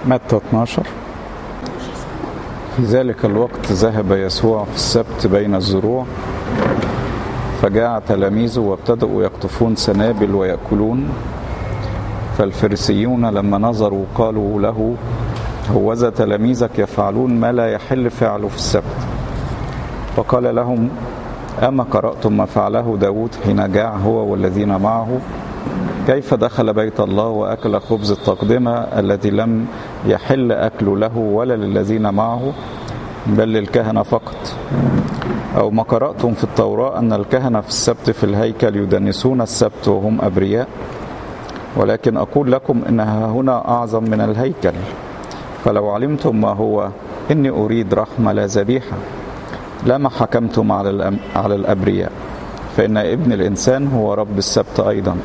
متى 12 في ذلك الوقت ذهب يسوع في السبت بين الزروع فجاع تلاميذه وابتدأوا يقطفون سنابل ويأكلون فالفريسيون لما نظروا قالوا له هوذا تلاميذك يفعلون ما لا يحل فعله في السبت فقال لهم أما قرأتم ما فعله داود حين جاع هو والذين معه كيف دخل بيت الله وأكل خبز التقدمة الذي لم يحل أكل له ولا للذين معه بل للكهنة فقط أو ما قرأتم في التوراة أن الكهنة في السبت في الهيكل يدنسون السبت وهم أبرياء ولكن أقول لكم إنها هنا أعظم من الهيكل فلو علمتم ما هو إني أريد رحمة لا ذبيحة لما حكمتم على على الأبرياء فإن ابن الإنسان هو رب السبت أيضا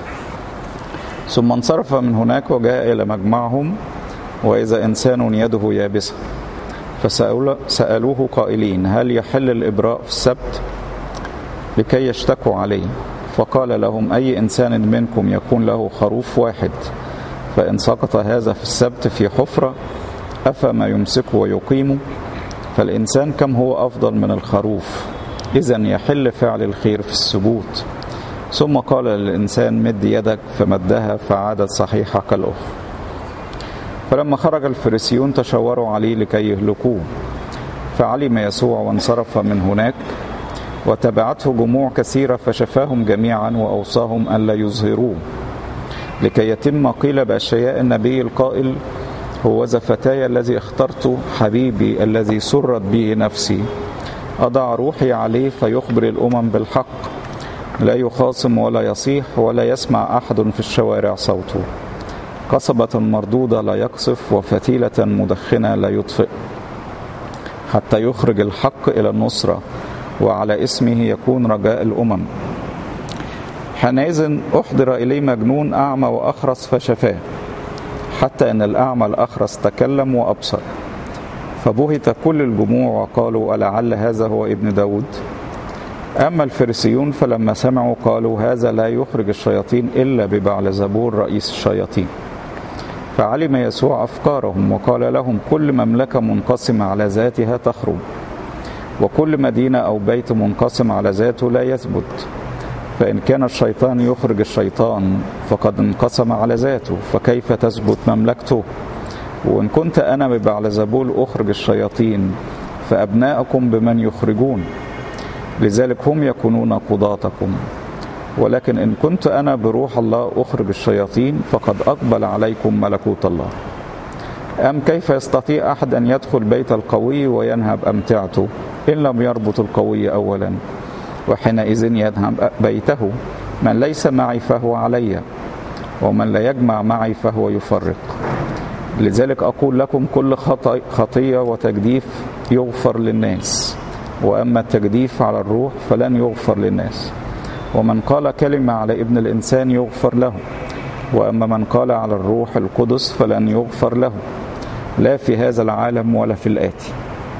ثم انصرف من هناك وجاء إلى مجمعهم وإذا إنسان يده يابسة فسألوه قائلين هل يحل الإبراء في السبت لكي يشتكوا عليه فقال لهم أي إنسان منكم يكون له خروف واحد فإن سقط هذا في السبت في حفرة أفما يمسكه ويقيمه فالإنسان كم هو أفضل من الخروف إذا يحل فعل الخير في السجود ثم قال للإنسان مد يدك فمدها فعادت صحيحة كالأخرى فلما خرج الفريسيون تشاوروا عليه لكي يهلكوه فعلم يسوع وانصرف من هناك وتبعته جموع كثيرة فشفاهم جميعا وأوصاهم ألا يظهروه لكي يتم قيل بأشياء النبي القائل هو ذا فتاي الذي اخترت حبيبي الذي سرت به نفسي أضع روحي عليه فيخبر الأمم بالحق لا يخاصم ولا يصيح ولا يسمع أحد في الشوارع صوته قصبة مردودة لا يقصف وفتيلة مدخنة لا يطفئ حتى يخرج الحق إلى النصرة وعلى اسمه يكون رجاء الأمم حينئذ أحضر إليه مجنون أعمى وأخرس فشفاه حتى أن الأعمى الأخرس تكلم وأبصر فبهت كل الجموع وقالوا ألعل هذا هو ابن داود أما الفريسيون فلما سمعوا قالوا هذا لا يخرج الشياطين إلا ببعل زبور رئيس الشياطين فعلم يسوع أفكارهم وقال لهم كل مملكة منقسمة على ذاتها تخرج وكل مدينة أو بيت منقسم على ذاته لا يثبت فإن كان الشيطان يخرج الشيطان فقد انقسم على ذاته فكيف تثبت مملكته وإن كنت أنا ببعلزبول أخرج الشياطين فأبناءكم بمن يخرجون لذلك هم يكونون قضاتكم ولكن إن كنت أنا بروح الله أخرج الشياطين فقد أقبل عليكم ملكوت الله أم كيف يستطيع أحد أن يدخل بيت القوي وينهب أمتعته إن لم يربط القوي أولا وحينئذ يذهب بيته من ليس معي فهو علي ومن لا يجمع معي فهو يفرق لذلك أقول لكم كل خطية وتجديف يغفر للناس وأما التجديف على الروح فلن يغفر للناس ومن قال كلمة على ابن الإنسان يغفر له وأما من قال على الروح القدس فلن يغفر له لا في هذا العالم ولا في الآتي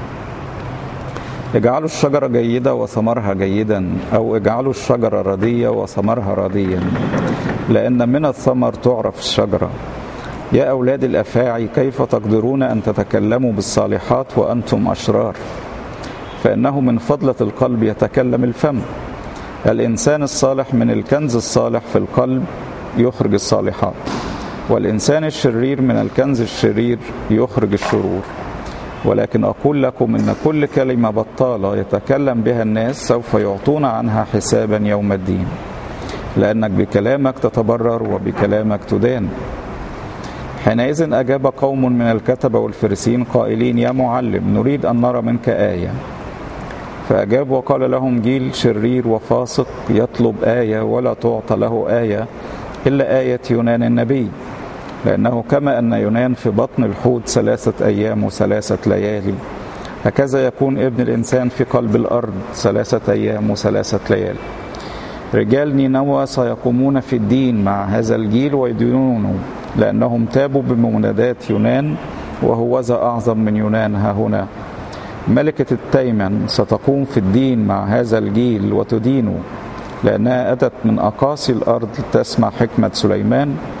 اجعلوا الشجرة جيدة وثمرها جيدا أو اجعلوا الشجرة ردية وثمرها رديا لأن من الثمر تعرف الشجرة يا أولاد الأفاعي كيف تقدرون أن تتكلموا بالصالحات وأنتم أشرار فإنه من فضلة القلب يتكلم الفم الإنسان الصالح من الكنز الصالح في القلب يخرج الصالحات والإنسان الشرير من الكنز الشرير يخرج الشرور ولكن أقول لكم إن كل كلمة بطالة يتكلم بها الناس سوف يعطون عنها حسابا يوم الدين لأنك بكلامك تتبرر وبكلامك تدان حينئذ أجاب قوم من الكتبة والفرسين قائلين يا معلم نريد أن نرى منك آية فأجاب وقال لهم جيل شرير وفاسق يطلب آية ولا تعطى له آية إلا آية يونان النبي لأنه كما أن يونان في بطن الحوت ثلاثة أيام وثلاثة ليالي هكذا يكون ابن الإنسان في قلب الأرض ثلاثة أيام وثلاثة ليالي رجال نينوى سيقومون في الدين مع هذا الجيل ويدينونه لأنهم تابوا بمنادات يونان وهو ذا أعظم من يونان ها هنا ملكة التيمن ستقوم في الدين مع هذا الجيل وتدينه لأنها أتت من أقاصي الأرض تسمع حكمة سليمان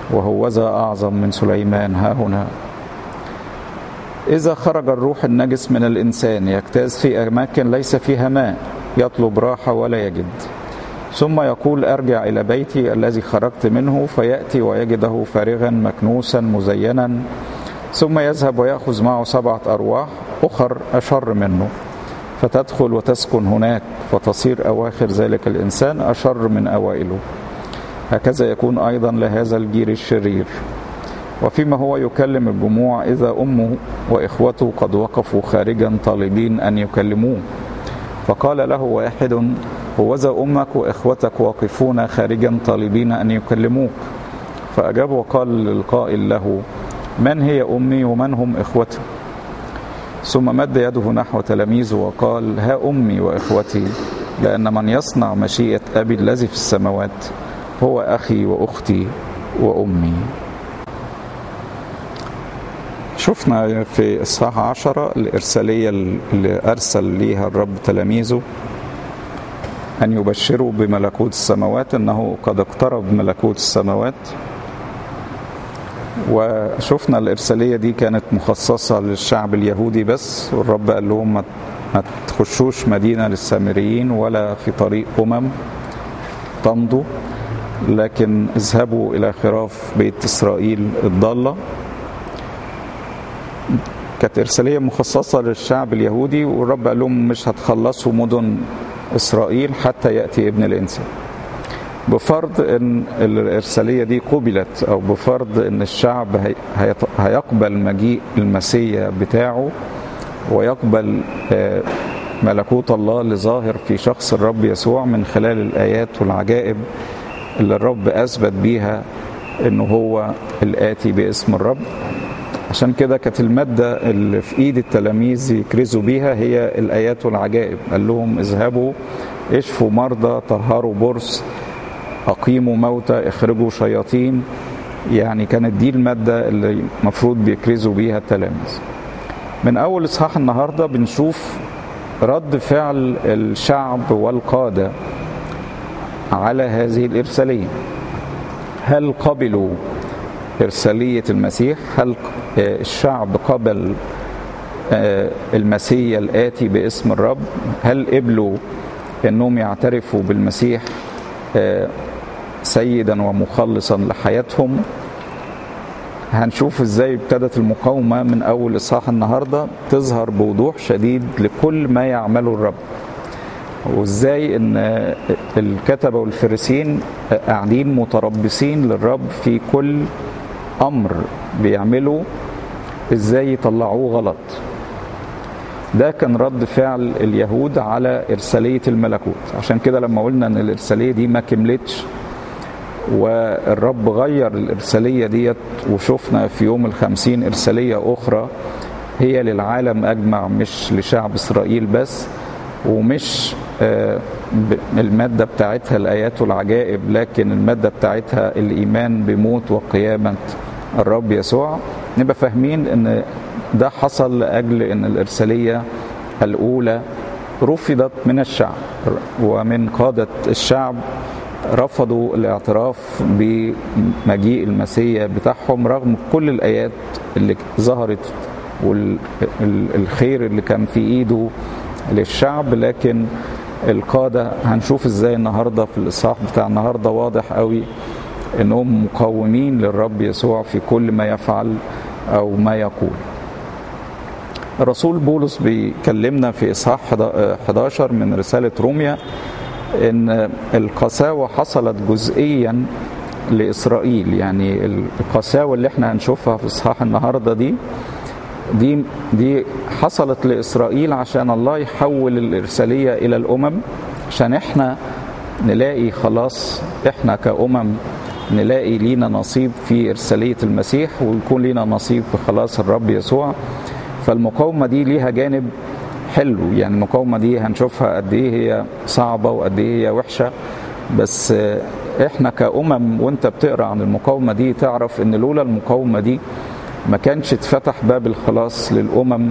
وهوذا أعظم من سليمان ها هنا إذا خرج الروح النجس من الإنسان يجتاز في أماكن ليس فيها ماء يطلب راحة ولا يجد ثم يقول أرجع إلى بيتي الذي خرجت منه فيأتي ويجده فارغا مكنوسا مزينا ثم يذهب ويأخذ معه سبعة أرواح أخر أشر منه فتدخل وتسكن هناك فتصير أواخر ذلك الإنسان أشر من أوائله هكذا يكون أيضا لهذا الجيل الشرير وفيما هو يكلم الجموع إذا أمه وإخوته قد وقفوا خارجا طالبين أن يكلموه فقال له واحد هوذا أمك وإخوتك واقفون خارجا طالبين أن يكلموك فأجاب وقال للقائل له من هي أمي ومن هم إخوتي ثم مد يده نحو تلاميذه وقال ها أمي وإخوتي لأن من يصنع مشيئة أبي الذي في السماوات هو أخي وأختي وأمي شفنا في الصحة عشرة الإرسالية اللي أرسل ليها الرب تلاميذه أن يبشروا بملكوت السماوات أنه قد اقترب ملكوت السماوات وشفنا الإرسالية دي كانت مخصصة للشعب اليهودي بس والرب قال لهم ما تخشوش مدينة للسامريين ولا في طريق أمم تمضوا لكن اذهبوا إلى خراف بيت إسرائيل الضالة كانت إرسالية مخصصة للشعب اليهودي والرب قال لهم مش هتخلصوا مدن إسرائيل حتى يأتي ابن الإنسان بفرض ان الارساليه دي قبلت او بفرض ان الشعب هيقبل مجيء المسيا بتاعه ويقبل ملكوت الله اللي ظاهر في شخص الرب يسوع من خلال الايات والعجائب اللي الرب اثبت بيها انه هو الاتي باسم الرب عشان كده كانت الماده اللي في ايد التلاميذ يكرزوا بيها هي الايات والعجائب قال لهم اذهبوا اشفوا مرضى طهروا برص أقيموا موتى اخرجوا شياطين يعني كانت دي المادة اللي المفروض بيكرزوا بيها التلاميذ من أول إصحاح النهاردة بنشوف رد فعل الشعب والقادة على هذه الإرسالية هل قبلوا إرسالية المسيح هل الشعب قبل المسيح الآتي باسم الرب هل قبلوا أنهم يعترفوا بالمسيح سيدا ومخلصا لحياتهم هنشوف ازاي ابتدت المقاومة من أول إصحاح النهاردة تظهر بوضوح شديد لكل ما يعمله الرب وازاي ان الكتبة والفريسين قاعدين متربصين للرب في كل أمر بيعملوا ازاي يطلعوه غلط ده كان رد فعل اليهود على إرسالية الملكوت عشان كده لما قلنا ان الإرسالية دي ما كملتش والرب غير الإرسالية ديت وشفنا في يوم الخمسين إرسالية أخرى هي للعالم أجمع مش لشعب إسرائيل بس ومش المادة بتاعتها الآيات والعجائب لكن المادة بتاعتها الإيمان بموت وقيامة الرب يسوع نبقى فاهمين ان ده حصل لأجل ان الإرسالية الأولى رفضت من الشعب ومن قادة الشعب رفضوا الاعتراف بمجيء المسيح بتاعهم رغم كل الآيات اللي ظهرت والخير اللي كان في إيده للشعب لكن القادة هنشوف ازاي النهاردة في الإصحاح بتاع النهاردة واضح قوي انهم مقاومين للرب يسوع في كل ما يفعل او ما يقول الرسول بولس بيكلمنا في اصحاح 11 من رساله روميا ان القساوه حصلت جزئيا لاسرائيل يعني القساوه اللي احنا هنشوفها في اصحاح النهارده دي دي دي حصلت لاسرائيل عشان الله يحول الارساليه الى الامم عشان احنا نلاقي خلاص احنا كامم نلاقي لينا نصيب في إرسالية المسيح ويكون لينا نصيب في خلاص الرب يسوع فالمقاومة دي ليها جانب حلو يعني المقاومة دي هنشوفها قد إيه هي صعبة وقد إيه هي وحشة بس إحنا كأمم وأنت بتقرأ عن المقاومة دي تعرف إن لولا المقاومة دي ما كانش اتفتح باب الخلاص للأمم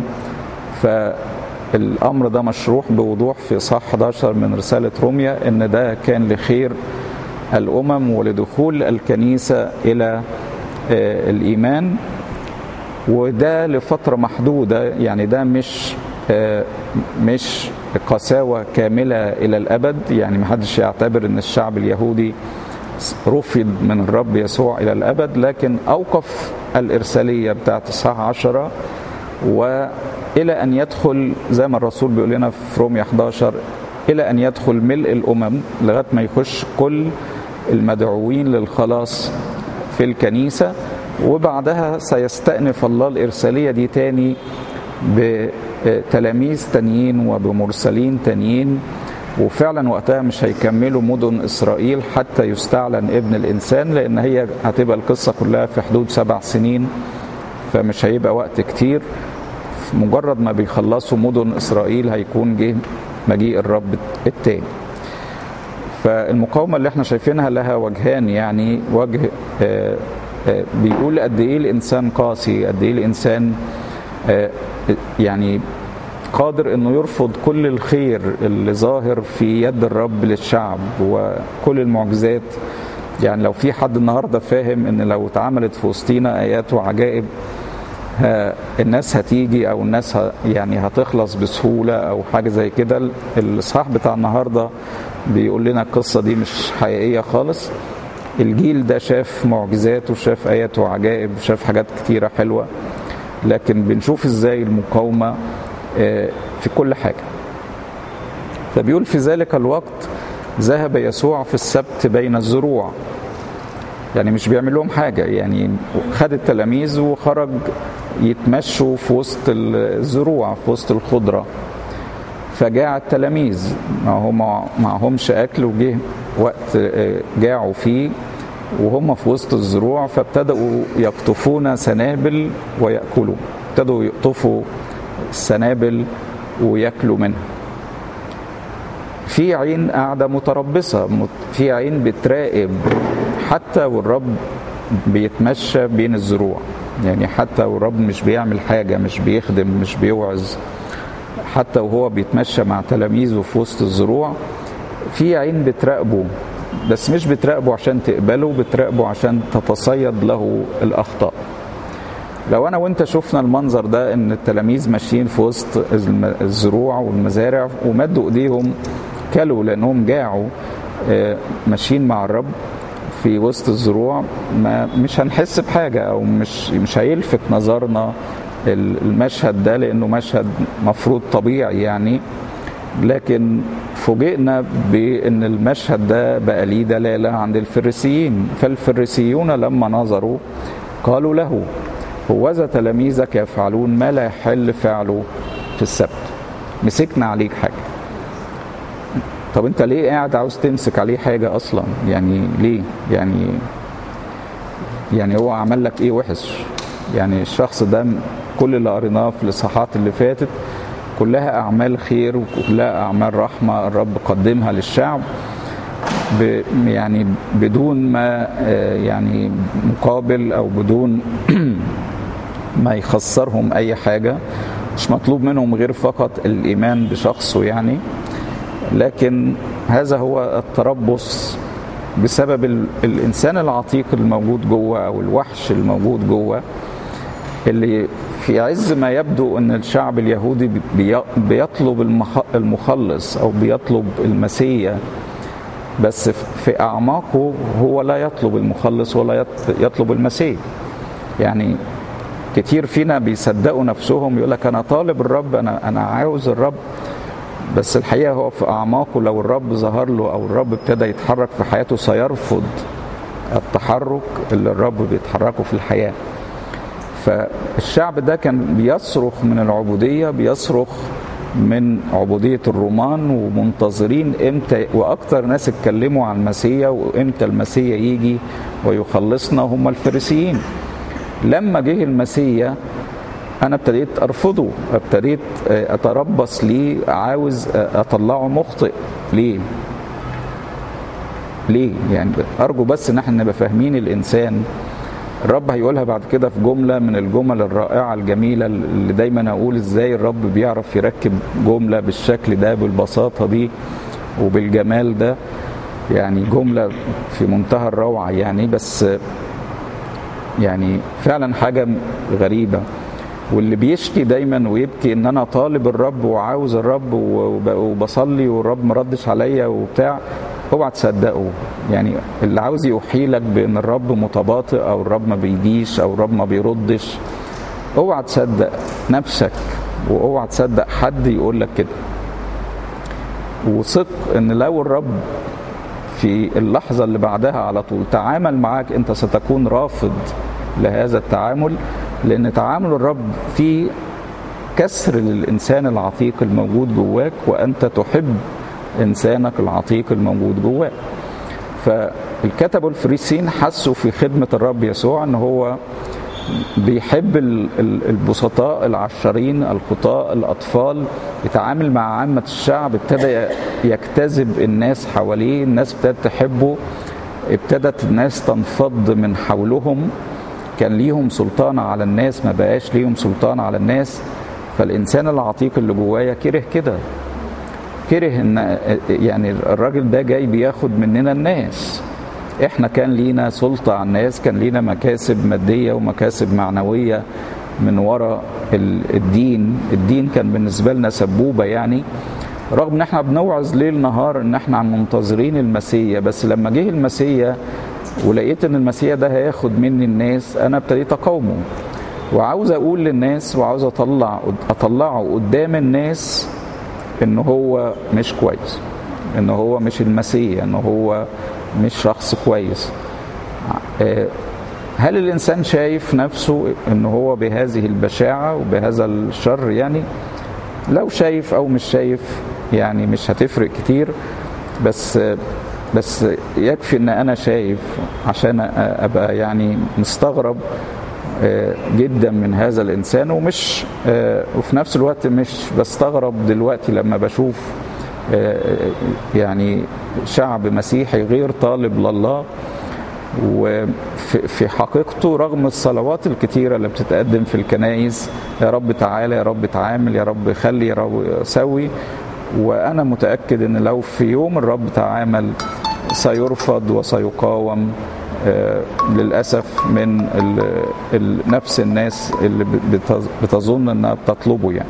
فالأمر ده مشروح بوضوح في صح 11 من رسالة روميا إن ده كان لخير الامم ولدخول الكنيسه الى الإيمان وده لفترة محدودة يعني ده مش مش قساوة كاملة إلى الأبد يعني محدش يعتبر أن الشعب اليهودي رفض من الرب يسوع إلى الأبد لكن أوقف الإرسالية بتاعت الصحة عشرة وإلى أن يدخل زي ما الرسول بيقول لنا في رومية 11 إلى أن يدخل ملء الأمم لغاية ما يخش كل المدعوين للخلاص في الكنيسة وبعدها سيستأنف الله الإرسالية دي تاني بتلاميذ تانيين وبمرسلين تانيين وفعلا وقتها مش هيكملوا مدن إسرائيل حتى يستعلن ابن الإنسان لأن هي هتبقى القصة كلها في حدود سبع سنين فمش هيبقى وقت كتير مجرد ما بيخلصوا مدن إسرائيل هيكون جه مجيء الرب التاني فالمقاومة اللي احنا شايفينها لها وجهان يعني وجه آآ آآ بيقول قد ايه الانسان قاسي قد ايه الانسان يعني قادر انه يرفض كل الخير اللي ظاهر في يد الرب للشعب وكل المعجزات يعني لو في حد النهارده فاهم ان لو اتعملت في وسطينا ايات وعجائب الناس هتيجي او الناس يعني هتخلص بسهوله او حاجه زي كده الاصحاح بتاع النهارده بيقول لنا القصه دي مش حقيقيه خالص الجيل ده شاف معجزات وشاف ايات وعجائب وشاف حاجات كتيره حلوه لكن بنشوف ازاي المقاومه في كل حاجه فبيقول في ذلك الوقت ذهب يسوع في السبت بين الزروع يعني مش بيعمل لهم حاجة يعني خد التلاميذ وخرج يتمشوا في وسط الزروع في وسط الخضرة فجاع التلاميذ ما هم معهمش أكل وجه وقت جاعوا فيه وهم في وسط الزروع فابتدأوا يقطفون سنابل ويأكلوا ابتدوا يقطفوا السنابل وياكلوا منها في عين قاعدة متربصة في عين بتراقب حتى والرب بيتمشى بين الزروع يعني حتى والرب مش بيعمل حاجة مش بيخدم مش بيوعظ حتى وهو بيتمشى مع تلاميذه في وسط الزروع في عين بتراقبه بس مش بتراقبه عشان تقبله بتراقبه عشان تتصيد له الأخطاء لو أنا وأنت شفنا المنظر ده إن التلاميذ ماشيين في وسط الزروع والمزارع ومدوا إيديهم كلوا لأنهم جاعوا ماشيين مع الرب في وسط الزروع ما مش هنحس بحاجه او مش مش هيلفت نظرنا المشهد ده لانه مشهد مفروض طبيعي يعني لكن فوجئنا بان المشهد ده بقى ليه دلاله عند الفريسيين فالفريسيون لما نظروا قالوا له هوذا تلاميذك يفعلون ما لا يحل فعله في السبت مسكنا عليك حاجه طب انت ليه قاعد عاوز تمسك عليه حاجة اصلا يعني ليه يعني يعني هو عمل لك ايه وحش يعني الشخص ده كل اللي قريناه في الاصحاحات اللي فاتت كلها اعمال خير وكلها اعمال رحمة الرب قدمها للشعب ب يعني بدون ما يعني مقابل او بدون ما يخسرهم اي حاجة مش مطلوب منهم غير فقط الايمان بشخصه يعني لكن هذا هو التربص بسبب الانسان العتيق الموجود جوه او الوحش الموجود جوه اللي في عز ما يبدو ان الشعب اليهودي بيطلب المخلص او بيطلب المسيا بس في اعماقه هو لا يطلب المخلص ولا يطلب المسيح يعني كتير فينا بيصدقوا نفسهم يقول لك انا طالب الرب انا انا عاوز الرب بس الحقيقه هو في اعماقه لو الرب ظهر له او الرب ابتدى يتحرك في حياته سيرفض التحرك اللي الرب بيتحركه في الحياه فالشعب ده كان بيصرخ من العبوديه بيصرخ من عبودية الرومان ومنتظرين امتى واكتر ناس اتكلموا عن المسيا وامتى المسيا يجي ويخلصنا هم الفريسيين لما جه المسيا انا ابتديت ارفضه ابتديت اتربص ليه عاوز اطلعه مخطئ ليه ليه يعني ارجو بس ان احنا نبقى فاهمين الانسان الرب هيقولها بعد كده في جملة من الجمل الرائعة الجميلة اللي دايما أقول إزاي الرب بيعرف يركب جملة بالشكل ده بالبساطة دي وبالجمال ده يعني جملة في منتهى الروعة يعني بس يعني فعلا حاجة غريبة واللي بيشكي دايما ويبكي ان انا طالب الرب وعاوز الرب وبصلي والرب مردش عليا وبتاع اوعى تصدقه يعني اللي عاوز يوحي لك بان الرب متباطئ او الرب ما بيجيش او الرب ما بيردش اوعى تصدق نفسك واوعى تصدق حد يقول لك كده وثق ان لو الرب في اللحظة اللي بعدها على طول تعامل معاك انت ستكون رافض لهذا التعامل لان تعامل الرب فيه كسر للانسان العتيق الموجود جواك وانت تحب انسانك العتيق الموجود جواك فالكتب الفريسين حسوا في خدمة الرب يسوع ان هو بيحب البسطاء العشرين الخطاء الأطفال يتعامل مع عامة الشعب ابتدى يجتذب الناس حواليه الناس ابتدت تحبه ابتدت الناس تنفض من حولهم كان ليهم سلطان على الناس ما بقاش ليهم سلطان على الناس فالإنسان العتيق اللي جوايا كره كده كره ان يعني الراجل ده جاي بياخد مننا الناس احنا كان لينا سلطة على الناس كان لينا مكاسب مادية ومكاسب معنوية من وراء الدين الدين كان بالنسبة لنا سبوبة يعني رغم ان احنا بنوعظ ليل نهار ان احنا منتظرين المسيا بس لما جه المسيا ولقيت ان المسيا ده هياخد مني الناس انا ابتديت اقاومه وعاوز اقول للناس وعاوز اطلع اطلعه قدام الناس ان هو مش كويس ان هو مش المسيا ان هو مش شخص كويس هل الانسان شايف نفسه ان هو بهذه البشاعه وبهذا الشر يعني لو شايف او مش شايف يعني مش هتفرق كتير بس بس يكفي ان انا شايف عشان ابقى يعني مستغرب جدا من هذا الانسان ومش وفي نفس الوقت مش بستغرب دلوقتي لما بشوف يعني شعب مسيحي غير طالب لله وفي حقيقته رغم الصلوات الكتيرة اللي بتتقدم في الكنائس يا رب تعالى يا رب تعامل يا رب خلي يا رب سوي وأنا متأكد أن لو في يوم الرب تعامل سيرفض وسيقاوم للأسف من نفس الناس اللي بتظن أنها بتطلبه يعني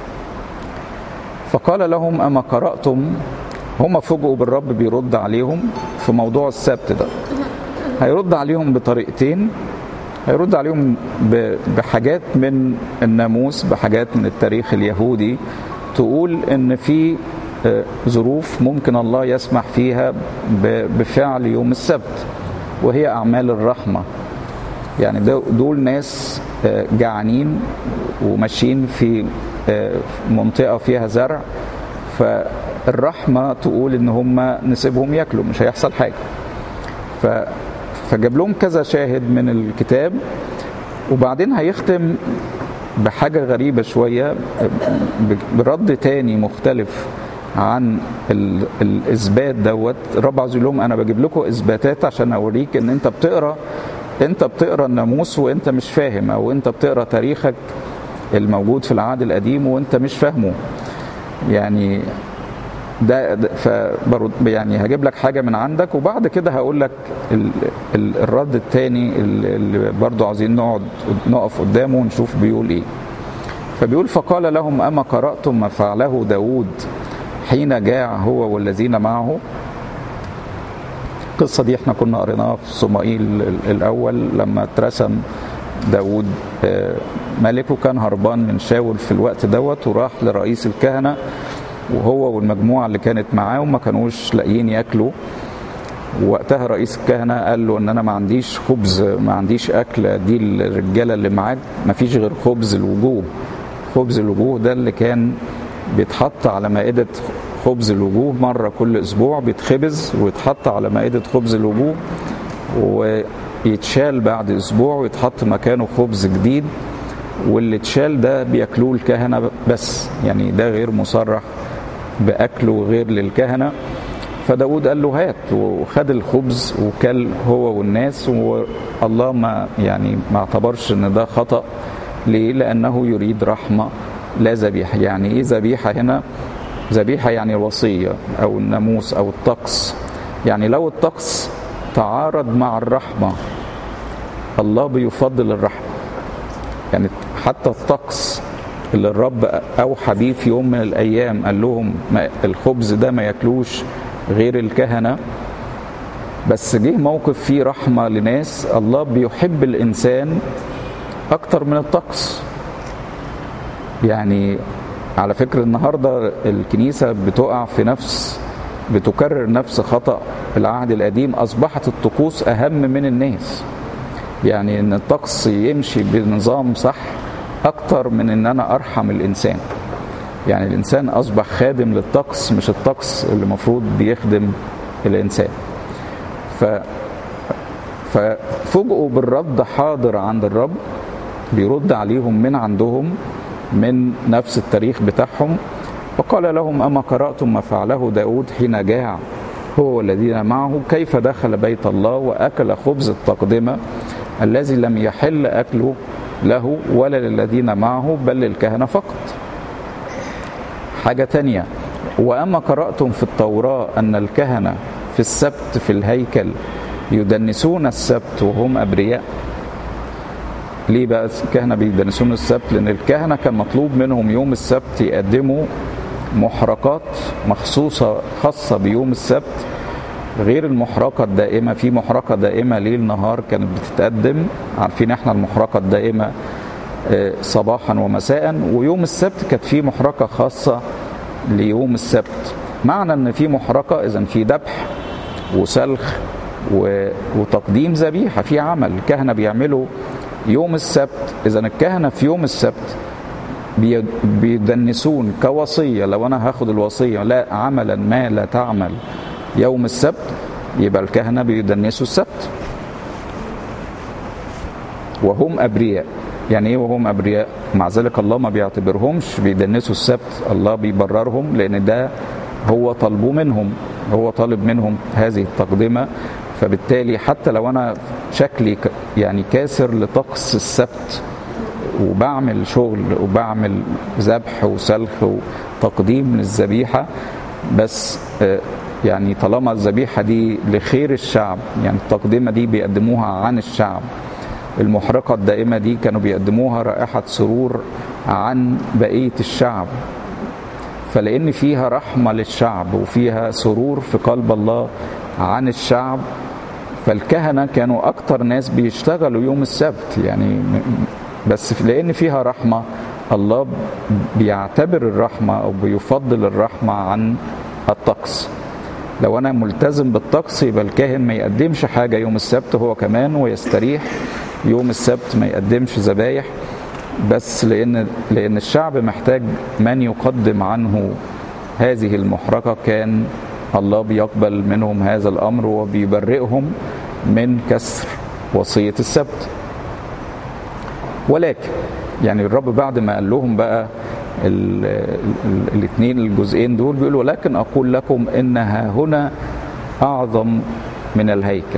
فقال لهم أما قرأتم هم فوجئوا بالرب بيرد عليهم في موضوع السبت ده هيرد عليهم بطريقتين هيرد عليهم بحاجات من الناموس بحاجات من التاريخ اليهودي تقول ان في ظروف ممكن الله يسمح فيها بفعل يوم السبت وهي اعمال الرحمه يعني دول ناس جعانين وماشيين في منطقه فيها زرع فالرحمه تقول ان هم نسيبهم ياكلوا مش هيحصل حاجه ف فجاب لهم كذا شاهد من الكتاب وبعدين هيختم بحاجه غريبه شويه برد تاني مختلف عن الاثبات دوت الرب عايز يقول لهم انا بجيب لكم اثباتات عشان اوريك ان انت بتقرا انت بتقرا الناموس وانت مش فاهم او انت بتقرا تاريخك الموجود في العهد القديم وانت مش فاهمه يعني ده, ده فبرد يعني هجيب لك حاجه من عندك وبعد كده هقول لك ال ال الرد الثاني اللي برضه عايزين نقعد نقف قدامه ونشوف بيقول ايه فبيقول فقال لهم اما قراتم ما فعله داود حين جاع هو والذين معه القصه دي احنا كنا قريناها في صمائيل الاول لما اترسم داود ملكه كان هربان من شاول في الوقت دوت وراح لرئيس الكهنه وهو والمجموعه اللي كانت معاه وما كانوش لاقيين ياكلوا وقتها رئيس الكهنه قال له ان انا ما عنديش خبز ما عنديش اكل دي الرجاله اللي معاك ما فيش غير خبز الوجوه خبز الوجوه ده اللي كان بيتحط على مائده خبز الوجوه مره كل اسبوع بيتخبز ويتحط على مائده خبز الوجوه ويتشال بعد اسبوع ويتحط مكانه خبز جديد واللي اتشال ده بياكلوه الكهنه بس يعني ده غير مصرح باكله غير للكهنه فداود قال له هات وخد الخبز وكل هو والناس والله ما يعني ما اعتبرش ان ده خطا ليه؟ لانه يريد رحمه لا ذبيحه يعني ايه ذبيحه هنا؟ ذبيحه يعني الوصيه او الناموس او الطقس يعني لو الطقس تعارض مع الرحمه الله بيفضل الرحمة يعني حتى الطقس اللي الرب أوحى بيه في يوم من الأيام قال لهم الخبز ده ما ياكلوش غير الكهنة بس جه موقف فيه رحمة لناس الله بيحب الإنسان أكتر من الطقس يعني على فكرة النهاردة الكنيسة بتقع في نفس بتكرر نفس خطأ العهد القديم أصبحت الطقوس أهم من الناس يعني ان الطقس يمشي بنظام صح اكتر من ان انا ارحم الانسان يعني الانسان اصبح خادم للطقس مش الطقس اللي المفروض بيخدم الانسان ف ففوجئوا بالرد حاضر عند الرب بيرد عليهم من عندهم من نفس التاريخ بتاعهم وقال لهم أما قرأتم ما فعله داود حين جاع هو والذين معه كيف دخل بيت الله وأكل خبز التقدمة الذي لم يحل أكله له ولا للذين معه بل للكهنة فقط حاجة تانية وأما قرأتم في التوراة أن الكهنة في السبت في الهيكل يدنسون السبت وهم أبرياء ليه بقى الكهنة بيدنسون السبت لأن الكهنة كان مطلوب منهم يوم السبت يقدموا محرقات مخصوصة خاصة بيوم السبت غير المحرقة الدائمة في محرقة دائمة ليل نهار كانت بتتقدم عارفين احنا المحرقة الدائمة صباحا ومساء ويوم السبت كانت في محرقة خاصة ليوم السبت معنى ان في محرقة اذا في ذبح وسلخ وتقديم ذبيحة في عمل الكهنة بيعملوا يوم السبت اذا الكهنة في يوم السبت بيدنسون كوصية لو انا هاخد الوصية لا عملا ما لا تعمل يوم السبت يبقى الكهنة بيدنسوا السبت وهم أبرياء يعني ايه وهم أبرياء مع ذلك الله ما بيعتبرهمش بيدنسوا السبت الله بيبررهم لأن ده هو طلبه منهم هو طالب منهم هذه التقدمة فبالتالي حتى لو أنا شكلي يعني كاسر لطقس السبت وبعمل شغل وبعمل ذبح وسلخ وتقديم للذبيحة بس يعني طالما الذبيحه دي لخير الشعب يعني التقدمه دي بيقدموها عن الشعب المحرقه الدائمه دي كانوا بيقدموها رائحه سرور عن بقيه الشعب فلان فيها رحمه للشعب وفيها سرور في قلب الله عن الشعب فالكهنه كانوا اكتر ناس بيشتغلوا يوم السبت يعني بس لان فيها رحمه الله بيعتبر الرحمه او بيفضل الرحمه عن الطقس لو انا ملتزم بالطقس يبقى الكاهن ما يقدمش حاجه يوم السبت هو كمان ويستريح يوم السبت ما يقدمش ذبايح بس لان لان الشعب محتاج من يقدم عنه هذه المحرقه كان الله بيقبل منهم هذا الامر وبيبرئهم من كسر وصيه السبت ولكن يعني الرب بعد ما قال لهم بقى الاثنين الجزئين دول بيقول ولكن اقول لكم انها هنا اعظم من الهيكل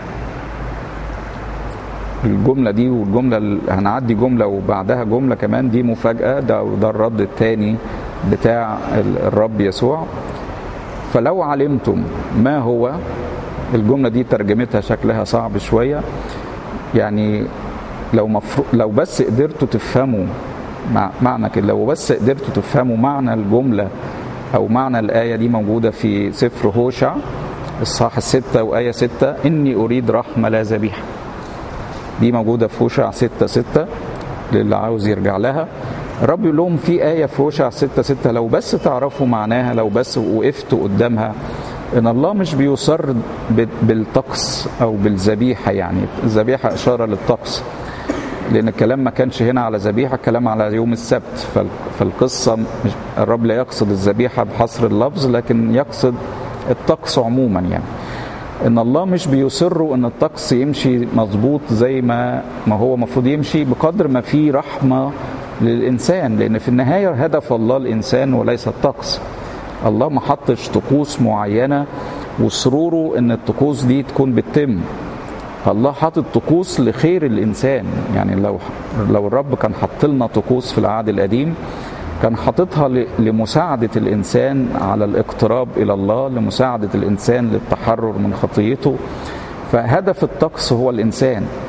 الجمله دي والجمله هنعدي جمله وبعدها جمله كمان دي مفاجاه ده ده الرد الثاني بتاع الرب يسوع فلو علمتم ما هو الجمله دي ترجمتها شكلها صعب شويه يعني لو مفرو لو بس قدرتوا تفهموا مع معنى كده لو بس قدرتوا تفهموا معنى الجملة أو معنى الآية دي موجودة في سفر هوشع الصح الستة وآية ستة إني أريد رحمة لا ذبيحة دي موجودة في هوشع ستة ستة للي عاوز يرجع لها الرب يقول لهم في آية في هوشع ستة ستة لو بس تعرفوا معناها لو بس وقفتوا قدامها ان الله مش بيصر بالطقس او بالذبيحه يعني الذبيحه اشاره للطقس لان الكلام ما كانش هنا على ذبيحه الكلام على يوم السبت فالقصه مش الرب لا يقصد الذبيحه بحصر اللفظ لكن يقصد الطقس عموما يعني ان الله مش بيصر ان الطقس يمشي مظبوط زي ما ما هو المفروض يمشي بقدر ما في رحمه للانسان لان في النهايه هدف الله الانسان وليس الطقس الله ما حطش طقوس معينه وسروره ان الطقوس دي تكون بتتم الله حاطط طقوس لخير الانسان يعني لو لو الرب كان حط لنا طقوس في العهد القديم كان حاططها لمساعده الانسان على الاقتراب الى الله لمساعده الانسان للتحرر من خطيته فهدف الطقس هو الانسان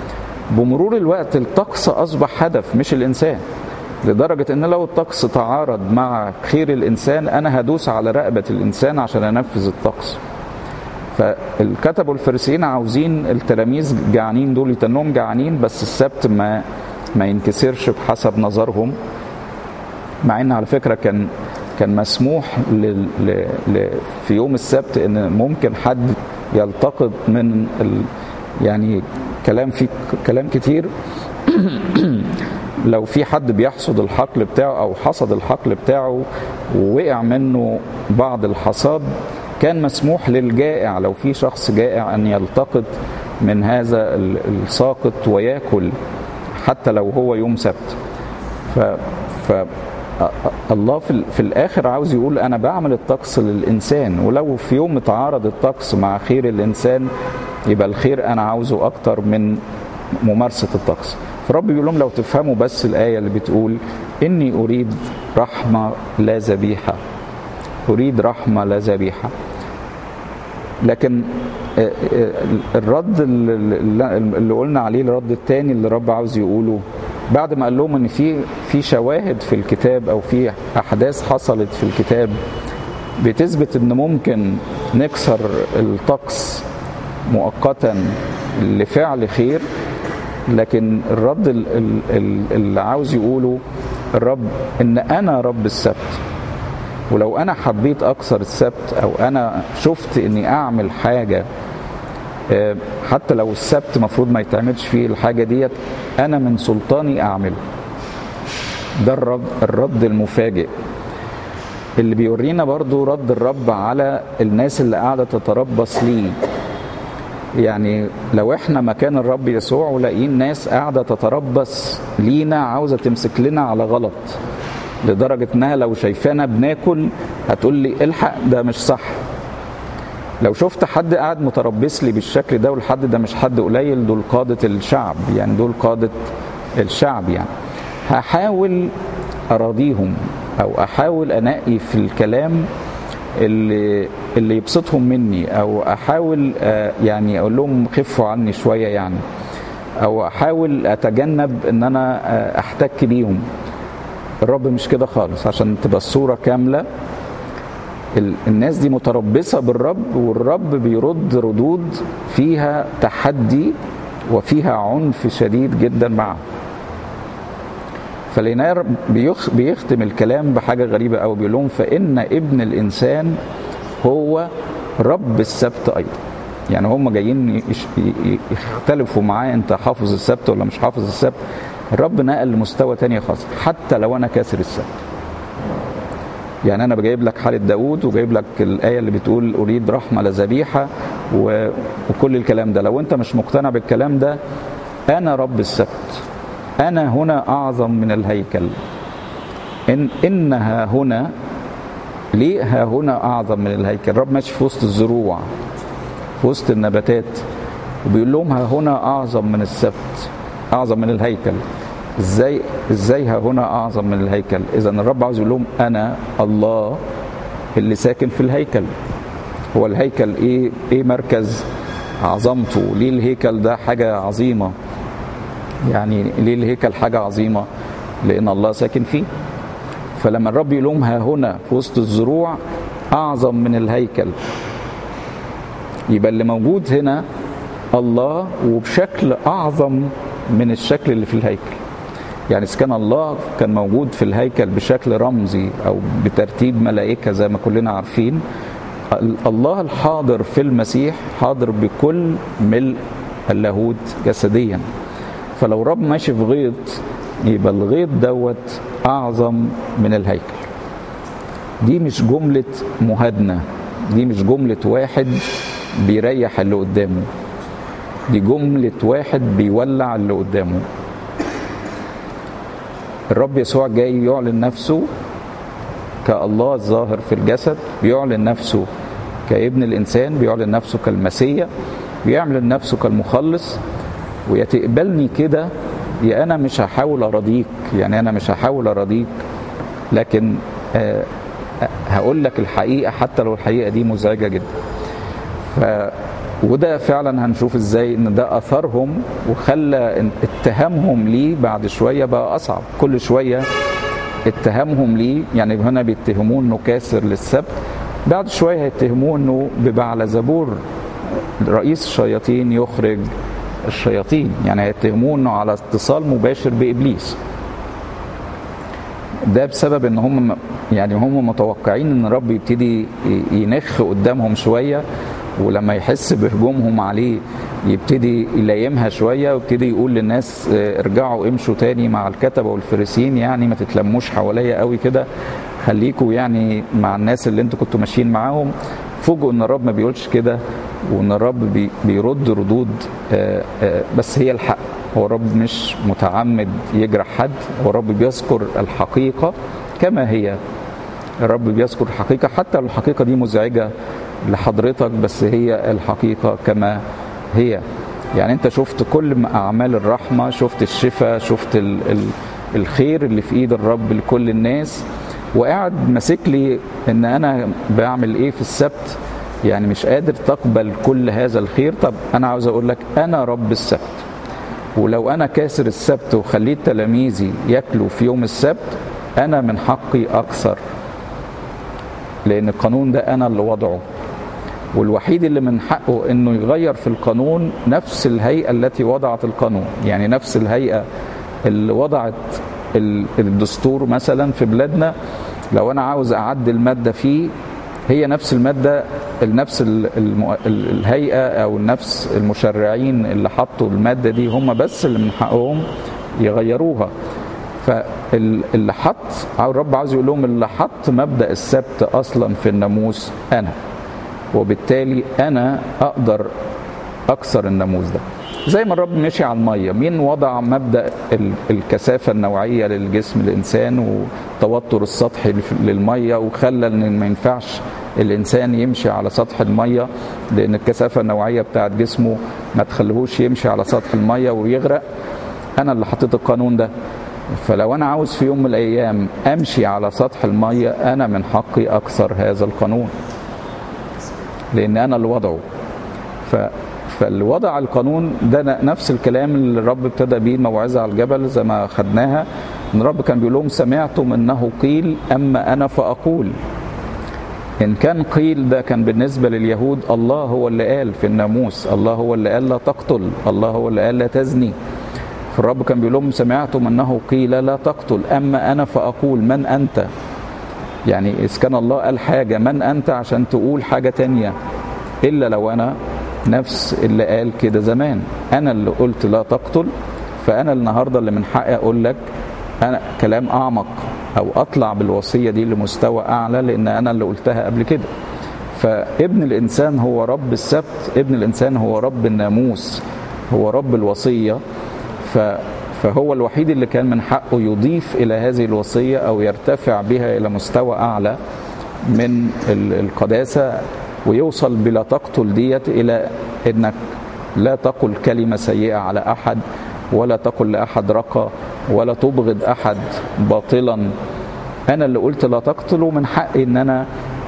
بمرور الوقت الطقس اصبح هدف مش الانسان لدرجة ان لو الطقس تعارض مع خير الانسان انا هدوس على رقبة الانسان عشان انفذ الطقس فالكتبوا الفريسيين عاوزين التلاميذ جعانين دول يتنهم جعانين بس السبت ما ما ينكسرش بحسب نظرهم مع ان على فكره كان كان مسموح ل ل ل في يوم السبت ان ممكن حد يلتقط من ال يعني كلام في كلام كتير لو في حد بيحصد الحقل بتاعه او حصد الحقل بتاعه ووقع منه بعض الحصاد كان مسموح للجائع لو في شخص جائع ان يلتقط من هذا الساقط وياكل حتى لو هو يوم سبت ف, ف الله في, في الاخر عاوز يقول انا بعمل الطقس للانسان ولو في يوم تعارض الطقس مع خير الانسان يبقى الخير انا عاوزه اكتر من ممارسه الطقس فرب بيقول لهم لو تفهموا بس الايه اللي بتقول اني اريد رحمه لا ذبيحه اريد رحمه لا ذبيحه لكن الرد اللي قلنا عليه الرد الثاني اللي الرب عاوز يقوله بعد ما قال لهم ان في في شواهد في الكتاب او في احداث حصلت في الكتاب بتثبت ان ممكن نكسر الطقس مؤقتا لفعل خير لكن الرد اللي عاوز يقوله الرب ان انا رب السبت ولو انا حبيت اكسر السبت او انا شفت اني اعمل حاجه حتى لو السبت مفروض ما يتعملش فيه الحاجه ديت انا من سلطاني اعمله ده الرد, الرد المفاجئ اللي بيورينا برضو رد الرب على الناس اللي قاعده تتربص ليه يعني لو احنا مكان الرب يسوع ولاقيين ناس قاعده تتربص لينا عاوزه تمسك لنا على غلط لدرجه انها لو شايفانا بناكل هتقول لي الحق ده مش صح لو شفت حد قاعد متربص لي بالشكل ده والحد ده مش حد قليل دول قادة الشعب يعني دول قادة الشعب يعني هحاول أراضيهم أو أحاول أنقي في الكلام اللي اللي يبسطهم مني أو أحاول يعني أقول لهم خفوا عني شوية يعني أو أحاول أتجنب إن أنا أحتك بيهم الرب مش كده خالص عشان تبقى الصورة كاملة الناس دي متربصة بالرب والرب بيرد ردود فيها تحدي وفيها عنف شديد جدا معه فلينار بيختم الكلام بحاجة غريبة أوي بيقول لهم فإن ابن الإنسان هو رب السبت أيضا يعني هم جايين يختلفوا معاه أنت حافظ السبت ولا مش حافظ السبت الرب نقل لمستوى تاني خالص حتى لو أنا كاسر السبت يعني انا جايب لك حاله داوود وجايب لك الايه اللي بتقول اريد رحمه لذبيحه و... وكل الكلام ده لو انت مش مقتنع بالكلام ده انا رب السبت انا هنا اعظم من الهيكل ان انها هنا ليه ها هنا اعظم من الهيكل الرب ماشي في وسط الزروع في وسط النباتات وبيقول لهم ها هنا اعظم من السبت اعظم من الهيكل ازاي ازاي ها هنا اعظم من الهيكل اذا الرب عاوز يقول لهم انا الله اللي ساكن في الهيكل هو الهيكل ايه ايه مركز عظمته ليه الهيكل ده حاجه عظيمه يعني ليه الهيكل حاجه عظيمه لان الله ساكن فيه فلما الرب يقول لهم ها هنا في وسط الزروع اعظم من الهيكل يبقى اللي موجود هنا الله وبشكل اعظم من الشكل اللي في الهيكل يعني إذا كان الله كان موجود في الهيكل بشكل رمزي أو بترتيب ملائكة زي ما كلنا عارفين الله الحاضر في المسيح حاضر بكل ملء اللاهوت جسديا فلو رب ماشي في غيط يبقى الغيط دوت أعظم من الهيكل دي مش جملة مهادنة دي مش جملة واحد بيريح اللي قدامه دي جملة واحد بيولع اللي قدامه الرب يسوع جاي يعلن نفسه كالله الظاهر في الجسد بيعلن نفسه كابن الانسان بيعلن نفسه كالمسيا بيعلن نفسه كالمخلص ويا تقبلني كده يا انا مش هحاول اراضيك يعني انا مش هحاول اراضيك لكن أه هقول لك الحقيقه حتى لو الحقيقه دي مزعجه جدا وده فعلا هنشوف ازاي ان ده اثرهم وخلى اتهامهم ليه بعد شويه بقى اصعب كل شويه اتهامهم ليه يعني هنا بيتهموه انه كاسر للسبت بعد شويه هيتهموه انه ببعل زبور رئيس الشياطين يخرج الشياطين يعني هيتهموه انه على اتصال مباشر بابليس ده بسبب ان هم يعني هم متوقعين ان الرب يبتدي ينخ قدامهم شويه ولما يحس بهجومهم عليه يبتدي يلايمها شويه ويبتدي يقول للناس ارجعوا امشوا تاني مع الكتبه والفريسين يعني ما تتلموش حواليا قوي كده خليكوا يعني مع الناس اللي انتوا كنتوا ماشيين معاهم فوجئوا ان الرب ما بيقولش كده وان الرب بي بيرد ردود بس هي الحق هو الرب مش متعمد يجرح حد هو الرب بيذكر الحقيقه كما هي الرب بيذكر الحقيقه حتى الحقيقه دي مزعجه لحضرتك بس هي الحقيقه كما هي يعني انت شفت كل اعمال الرحمه شفت الشفاء شفت ال ال الخير اللي في ايد الرب لكل الناس وقاعد ماسك لي ان انا بعمل ايه في السبت يعني مش قادر تقبل كل هذا الخير طب انا عاوز اقول لك انا رب السبت ولو انا كاسر السبت وخليت تلاميذي ياكلوا في يوم السبت انا من حقي اكثر لان القانون ده انا اللي وضعه والوحيد اللي من حقه انه يغير في القانون نفس الهيئه التي وضعت القانون يعني نفس الهيئه اللي وضعت الدستور مثلا في بلادنا لو انا عاوز اعدل ماده فيه هي نفس الماده نفس الهيئه او نفس المشرعين اللي حطوا الماده دي هم بس اللي من حقهم يغيروها فاللي حط الرب عاوز يقول لهم اللي حط مبدا السبت اصلا في الناموس انا وبالتالي انا اقدر اكسر الناموس ده زي ما الرب مشي على الميه مين وضع مبدا الكثافه النوعيه للجسم الانسان والتوتر السطحي للميه وخلى ان ما ينفعش الانسان يمشي على سطح الميه لان الكثافه النوعيه بتاعت جسمه ما تخليهوش يمشي على سطح الميه ويغرق انا اللي حطيت القانون ده فلو انا عاوز في يوم من الايام امشي على سطح الميه انا من حقي اكسر هذا القانون لان انا اللي وضعه ف فاللي وضع القانون ده نفس الكلام اللي الرب ابتدى بيه الموعظه على الجبل زي ما خدناها ان الرب كان بيقول لهم سمعتم انه قيل اما انا فاقول ان كان قيل ده كان بالنسبه لليهود الله هو اللي قال في الناموس الله هو اللي قال لا تقتل الله هو اللي قال لا تزني فالرب كان بيقول لهم سمعتم انه قيل لا تقتل اما انا فاقول من انت يعني اذا كان الله قال حاجه من انت عشان تقول حاجه تانية الا لو انا نفس اللي قال كده زمان انا اللي قلت لا تقتل فانا النهارده اللي من حقي اقول لك انا كلام اعمق او اطلع بالوصيه دي لمستوى اعلى لان انا اللي قلتها قبل كده فابن الانسان هو رب السبت ابن الانسان هو رب الناموس هو رب الوصيه ف فهو الوحيد اللي كان من حقه يضيف الى هذه الوصيه او يرتفع بها الى مستوى اعلى من القداسه ويوصل بلا تقتل ديت الى انك لا تقل كلمه سيئه على احد ولا تقل لاحد رقى ولا تبغض احد باطلا انا اللي قلت لا تقتل ومن حقي ان انا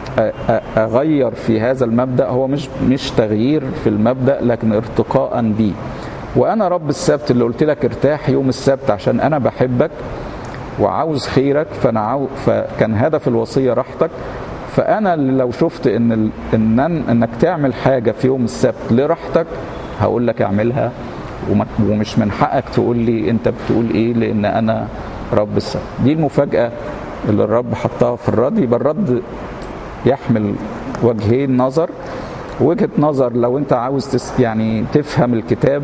اغير في هذا المبدا هو مش مش تغيير في المبدا لكن ارتقاء بيه وانا رب السبت اللي قلت لك ارتاح يوم السبت عشان انا بحبك وعاوز خيرك فانا عاو فكان هدف الوصيه راحتك فانا اللي لو شفت ان ال... ان انك تعمل حاجه في يوم السبت لراحتك هقول لك اعملها وما... ومش من حقك تقول لي انت بتقول ايه لان انا رب السبت دي المفاجاه اللي الرب حطها في الرد يبقى الرد يحمل وجهين نظر وجهه نظر لو انت عاوز تس يعني تفهم الكتاب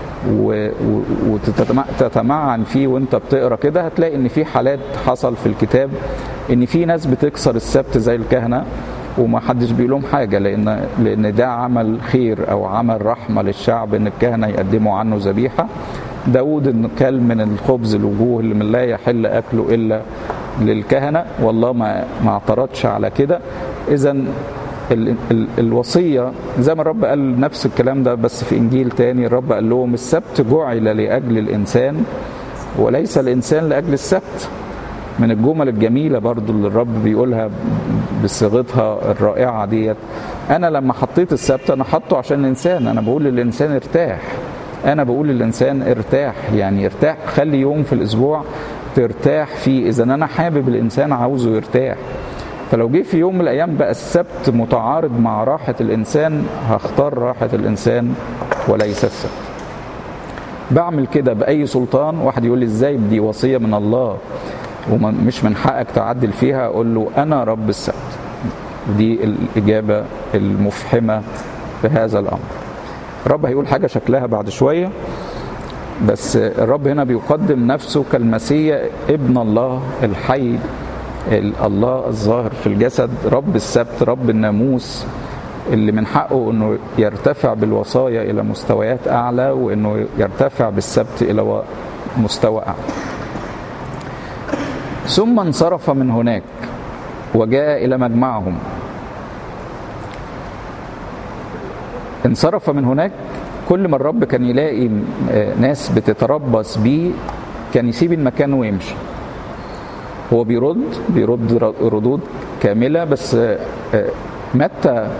وتتمعن فيه وانت بتقرا كده هتلاقي ان في حالات حصل في الكتاب ان في ناس بتكسر السبت زي الكهنه وما حدش بيقول لهم حاجه لان لان ده عمل خير او عمل رحمه للشعب ان الكهنه يقدموا عنه ذبيحه داود كل من الخبز الوجوه اللي من لا يحل اكله الا للكهنه والله ما ما اعترضش على كده اذا ال ال الوصية زي ما الرب قال نفس الكلام ده بس في إنجيل تاني الرب قال لهم السبت جعل لأجل الإنسان وليس الإنسان لأجل السبت من الجمل الجميلة برضو اللي الرب بيقولها بصيغتها الرائعه ديت انا لما حطيت السبت انا حاطه عشان الانسان انا بقول للانسان ارتاح انا بقول للانسان ارتاح يعني ارتاح خلي يوم في الاسبوع ترتاح فيه اذا انا حابب الانسان عاوزه يرتاح فلو جه في يوم من الايام بقى السبت متعارض مع راحه الانسان هختار راحه الانسان وليس السبت بعمل كده باي سلطان واحد يقول لي ازاي دي وصيه من الله ومش من حقك تعدل فيها اقول له انا رب السبت دي الاجابه المفحمه في هذا الامر الرب هيقول حاجه شكلها بعد شويه بس الرب هنا بيقدم نفسه كالمسيح ابن الله الحي الله الظاهر في الجسد رب السبت رب الناموس اللي من حقه انه يرتفع بالوصايا الى مستويات اعلى وانه يرتفع بالسبت الى مستوى اعلى ثم انصرف من هناك وجاء الى مجمعهم انصرف من هناك كل ما الرب كان يلاقي ناس بتتربص بيه كان يسيب المكان ويمشي هو بيرد بيرد ردود كاملة بس متى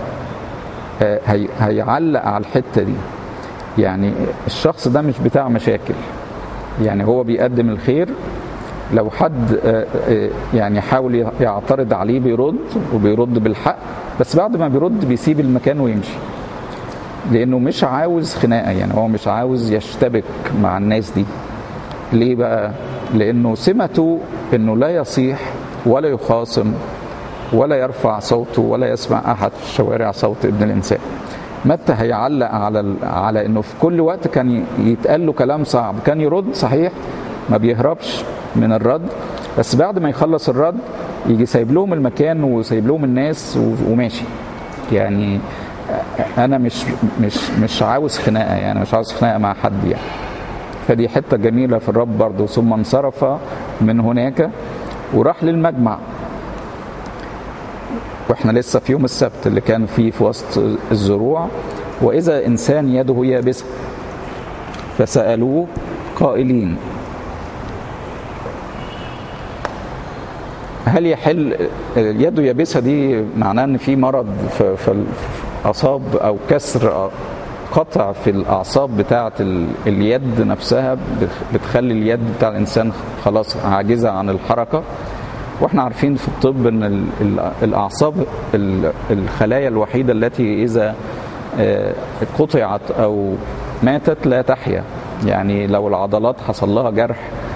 هيعلق على الحتة دي يعني الشخص ده مش بتاع مشاكل يعني هو بيقدم الخير لو حد يعني حاول يعترض عليه بيرد وبيرد بالحق بس بعد ما بيرد بيسيب المكان ويمشي لانه مش عاوز خناقه يعني هو مش عاوز يشتبك مع الناس دي ليه بقى لانه سمته انه لا يصيح ولا يخاصم ولا يرفع صوته ولا يسمع احد في الشوارع صوت ابن الانسان متى هيعلق على على انه في كل وقت كان يتقال له كلام صعب كان يرد صحيح ما بيهربش من الرد بس بعد ما يخلص الرد يجي سايب لهم المكان وسايب لهم الناس وماشي يعني انا مش مش مش عاوز خناقه يعني مش عاوز خناقه مع حد يعني فدي حته جميله في الرب برضه ثم انصرف من هناك وراح للمجمع واحنا لسه في يوم السبت اللي كان فيه في وسط الزروع واذا انسان يده يابسه فسالوه قائلين هل يحل يده يابسه دي معناه ان في مرض في, في اصاب او كسر قطع في الاعصاب بتاعه اليد نفسها بتخلي اليد بتاع الانسان خلاص عاجزه عن الحركه واحنا عارفين في الطب ان الاعصاب الخلايا الوحيده التي اذا قطعت او ماتت لا تحيا يعني لو العضلات حصل لها جرح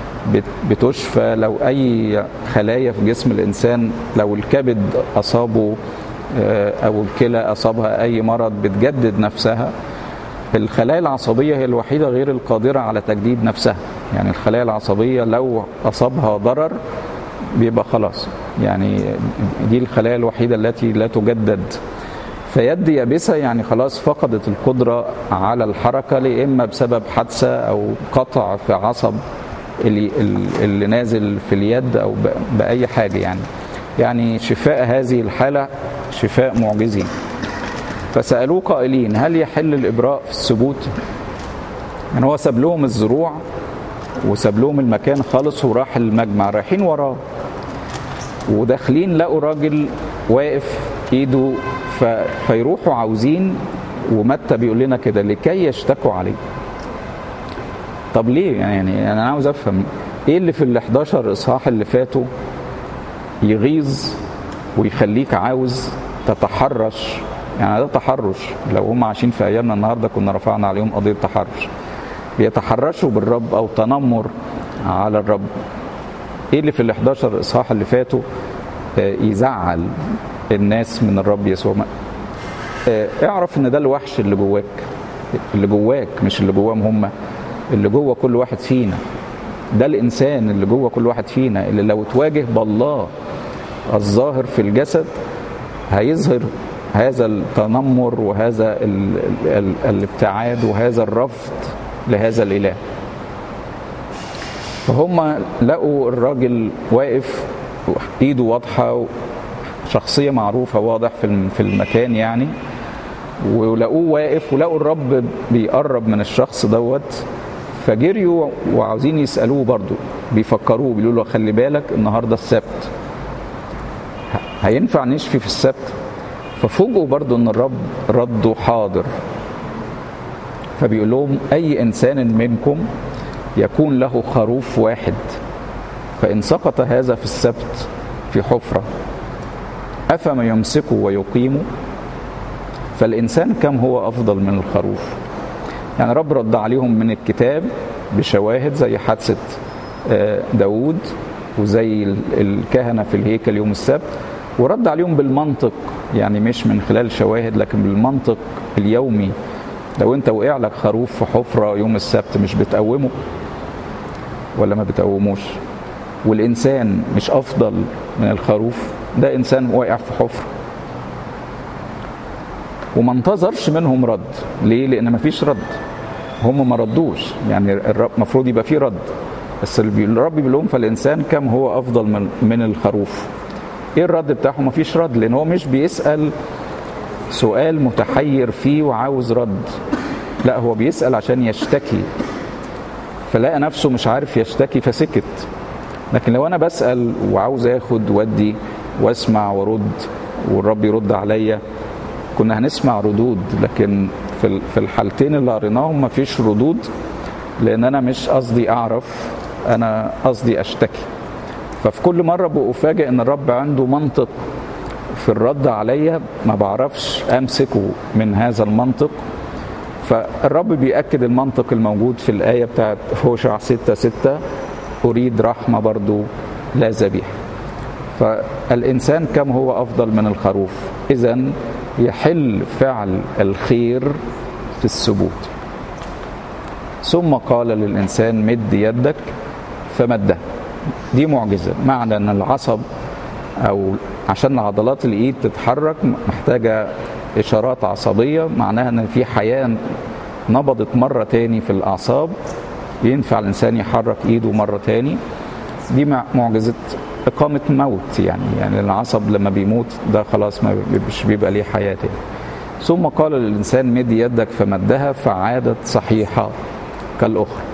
بتشفى لو اي خلايا في جسم الانسان لو الكبد اصابه او الكلى اصابها اي مرض بتجدد نفسها الخلايا العصبيه هي الوحيده غير القادره على تجديد نفسها يعني الخلايا العصبيه لو اصابها ضرر بيبقى خلاص يعني دي الخلايا الوحيده التي لا تجدد فيد يابسه يعني خلاص فقدت القدره على الحركه لا اما بسبب حادثه او قطع في عصب اللي, اللي نازل في اليد او باي حاجه يعني يعني شفاء هذه الحاله شفاء معجزي فسالوه قائلين هل يحل الابراء في الثبوت يعني هو ساب لهم الزروع وساب لهم المكان خالص وراح المجمع رايحين وراه وداخلين لقوا راجل واقف ايده ف... فيروحوا عاوزين ومتى بيقول لنا كده لكي يشتكوا عليه طب ليه يعني انا عاوز افهم ايه اللي في ال 11 اصحاح اللي فاتوا يغيظ ويخليك عاوز تتحرش يعني ده تحرش لو هم عايشين في ايامنا النهارده كنا رفعنا عليهم قضيه تحرش بيتحرشوا بالرب او تنمر على الرب ايه اللي في ال 11 اصحاح اللي فاتوا يزعل الناس من الرب يسوع اعرف ان ده الوحش اللي جواك اللي جواك مش اللي جواهم هم اللي جوه كل واحد فينا ده الانسان اللي جوه كل واحد فينا اللي لو تواجه بالله الظاهر في الجسد هيظهر هذا التنمر وهذا ال ال الابتعاد وهذا الرفض لهذا الاله فهم لقوا الراجل واقف ايده واضحه شخصيه معروفه واضح في في المكان يعني ولقوه واقف ولقوا الرب بيقرب من الشخص دوت فجريوا وعاوزين يسالوه برضو بيفكروه بيقولوا له خلي بالك النهارده السبت هينفع نشفي في السبت ففوجئوا برضو ان الرب رده حاضر فبيقول لهم اي انسان منكم يكون له خروف واحد فان سقط هذا في السبت في حفره افما يمسكه ويقيمه فالانسان كم هو افضل من الخروف يعني رب رد عليهم من الكتاب بشواهد زي حادثه داود وزي الكهنه في الهيكل يوم السبت ورد عليهم بالمنطق يعني مش من خلال شواهد لكن بالمنطق اليومي لو انت وقع لك خروف في حفره يوم السبت مش بتقومه ولا ما بتقوموش والانسان مش افضل من الخروف ده انسان واقع في حفره وما انتظرش منهم رد ليه لان ما فيش رد هم ما ردوش يعني المفروض يبقى في رد بس الرب بيقول لهم فالانسان كم هو افضل من من الخروف ايه الرد بتاعه ما فيش رد لان هو مش بيسال سؤال متحير فيه وعاوز رد لا هو بيسال عشان يشتكي فلقى نفسه مش عارف يشتكي فسكت لكن لو انا بسال وعاوز اخد ودي واسمع وارد والرب يرد عليا كنا هنسمع ردود لكن في في الحالتين اللي قريناهم ما فيش ردود لان انا مش قصدي اعرف انا قصدي اشتكي ففي كل مره بأفاجئ ان الرب عنده منطق في الرد عليا ما بعرفش امسكه من هذا المنطق فالرب بيأكد المنطق الموجود في الآية بتاعت هوشع 6 6 أريد رحمة برضو لا ذبيحة فالإنسان كم هو أفضل من الخروف إذا يحل فعل الخير في السبوت ثم قال للإنسان مد يدك فمده دي معجزة معنى أن العصب أو عشان عضلات الإيد تتحرك محتاجة إشارات عصبية معناها أن في حياة نبضت مرة تاني في الأعصاب ينفع الإنسان يحرك إيده مرة تاني دي معجزة إقامة موت يعني يعني العصب لما بيموت ده خلاص ما مش بيبقى ليه حياة تاني ثم قال للإنسان مد يدك فمدها فعادت صحيحة كالأخرى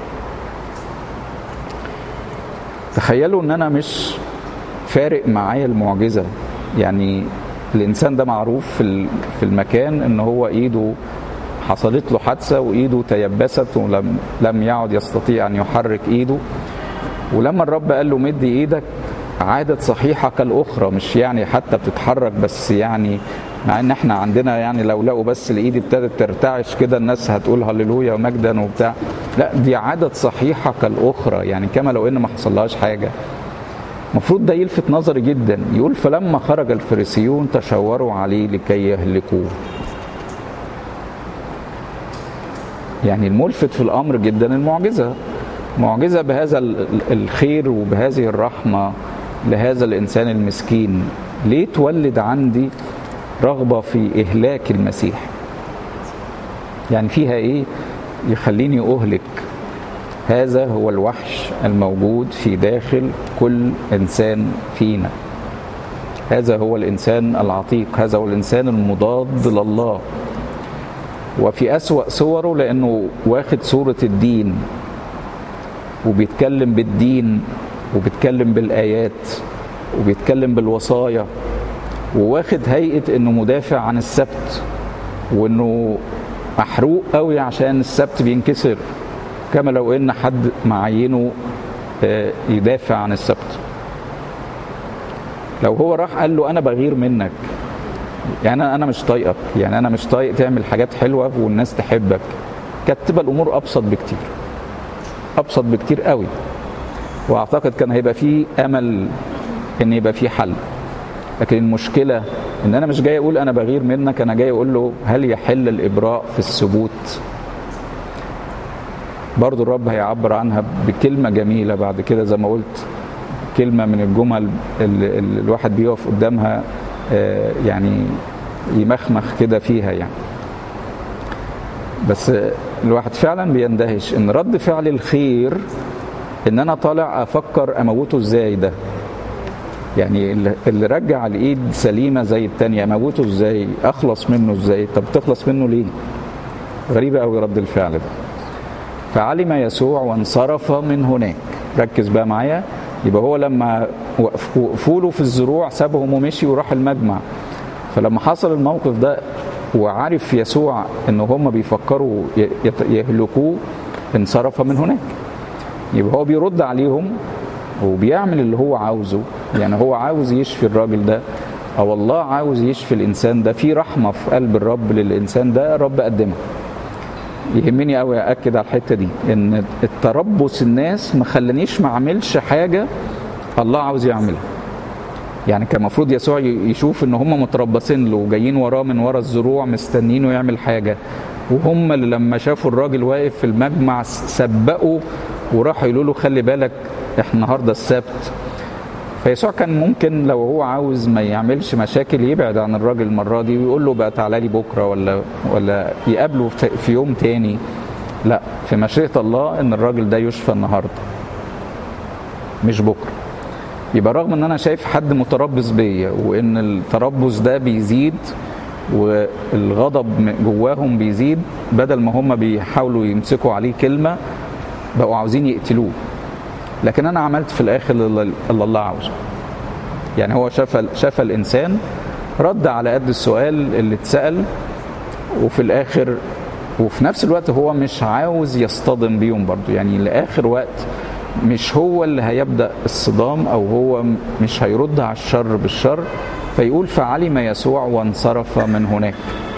تخيلوا ان انا مش فارق معايا المعجزه يعني الانسان ده معروف في في المكان ان هو ايده حصلت له حادثه وايده تيبست ولم لم يعد يستطيع ان يحرك ايده ولما الرب قال له مد ايدك عادت صحيحه كالاخرى مش يعني حتى بتتحرك بس يعني مع ان احنا عندنا يعني لو لقوا بس الايد ابتدت ترتعش كده الناس هتقول هللويا ومجدا وبتاع لا دي عادت صحيحه كالاخرى يعني كما لو ان ما حصلهاش حاجه المفروض ده يلفت نظري جدا يقول فلما خرج الفريسيون تشاوروا عليه لكي يهلكوه يعني الملفت في الامر جدا المعجزه معجزه بهذا الخير وبهذه الرحمه لهذا الانسان المسكين ليه تولد عندي رغبه في اهلاك المسيح يعني فيها ايه يخليني اهلك هذا هو الوحش الموجود في داخل كل انسان فينا هذا هو الانسان العتيق هذا هو الانسان المضاد لله وفي اسوا صوره لانه واخد صوره الدين وبيتكلم بالدين وبيتكلم بالايات وبيتكلم بالوصايا وواخد هيئه انه مدافع عن السبت وانه محروق قوي عشان السبت بينكسر كما لو ان حد معينه يدافع عن السبت لو هو راح قال له انا بغير منك يعني انا مش طايقك يعني انا مش طايق تعمل حاجات حلوه والناس تحبك كانت تبقى الامور ابسط بكتير ابسط بكتير قوي واعتقد كان هيبقى فيه امل ان يبقى فيه حل لكن المشكله ان انا مش جاي اقول انا بغير منك انا جاي اقول له هل يحل الابراء في الثبوت برضو الرب هيعبر عنها بكلمة جميلة بعد كده زي ما قلت كلمة من الجمل اللي الواحد بيقف قدامها يعني يمخمخ كده فيها يعني بس الواحد فعلا بيندهش ان رد فعل الخير ان انا طالع افكر اموته ازاي ده يعني اللي رجع الايد سليمه زي التانية اموته ازاي اخلص منه ازاي طب تخلص منه ليه غريبه قوي رد الفعل ده فعلم يسوع وانصرف من هناك ركز بقى معايا يبقى هو لما وقفوا له في الزروع سابهم ومشي وراح المجمع فلما حصل الموقف ده وعرف يسوع ان هم بيفكروا يهلكوه انصرف من هناك يبقى هو بيرد عليهم وبيعمل اللي هو عاوزه يعني هو عاوز يشفي الراجل ده او الله عاوز يشفي الانسان ده في رحمه في قلب الرب للانسان ده الرب قدمها يهمني قوي اكد على الحته دي ان التربص الناس ما خلانيش ما اعملش حاجه الله عاوز يعملها يعني كان المفروض يسوع يشوف ان هم متربصين له وجايين وراه من ورا الزروع مستنينه يعمل حاجه وهم اللي لما شافوا الراجل واقف في المجمع سبقوا وراحوا يقولوا له خلي بالك احنا النهارده السبت فيسوع كان ممكن لو هو عاوز ما يعملش مشاكل يبعد عن الراجل المره دي ويقول له بقى تعالى لي بكره ولا ولا يقابله في يوم تاني لا في مشيئه الله ان الراجل ده يشفى النهارده مش بكره يبقى رغم ان انا شايف حد متربص بيا وان التربص ده بيزيد والغضب جواهم بيزيد بدل ما هم بيحاولوا يمسكوا عليه كلمه بقوا عاوزين يقتلوه لكن انا عملت في الاخر اللي الله عاوزه يعني هو شاف شاف الانسان رد على قد السؤال اللي اتسال وفي الاخر وفي نفس الوقت هو مش عاوز يصطدم بيهم برضه يعني لاخر وقت مش هو اللي هيبدا الصدام او هو مش هيرد على الشر بالشر فيقول فعلم يسوع وانصرف من هناك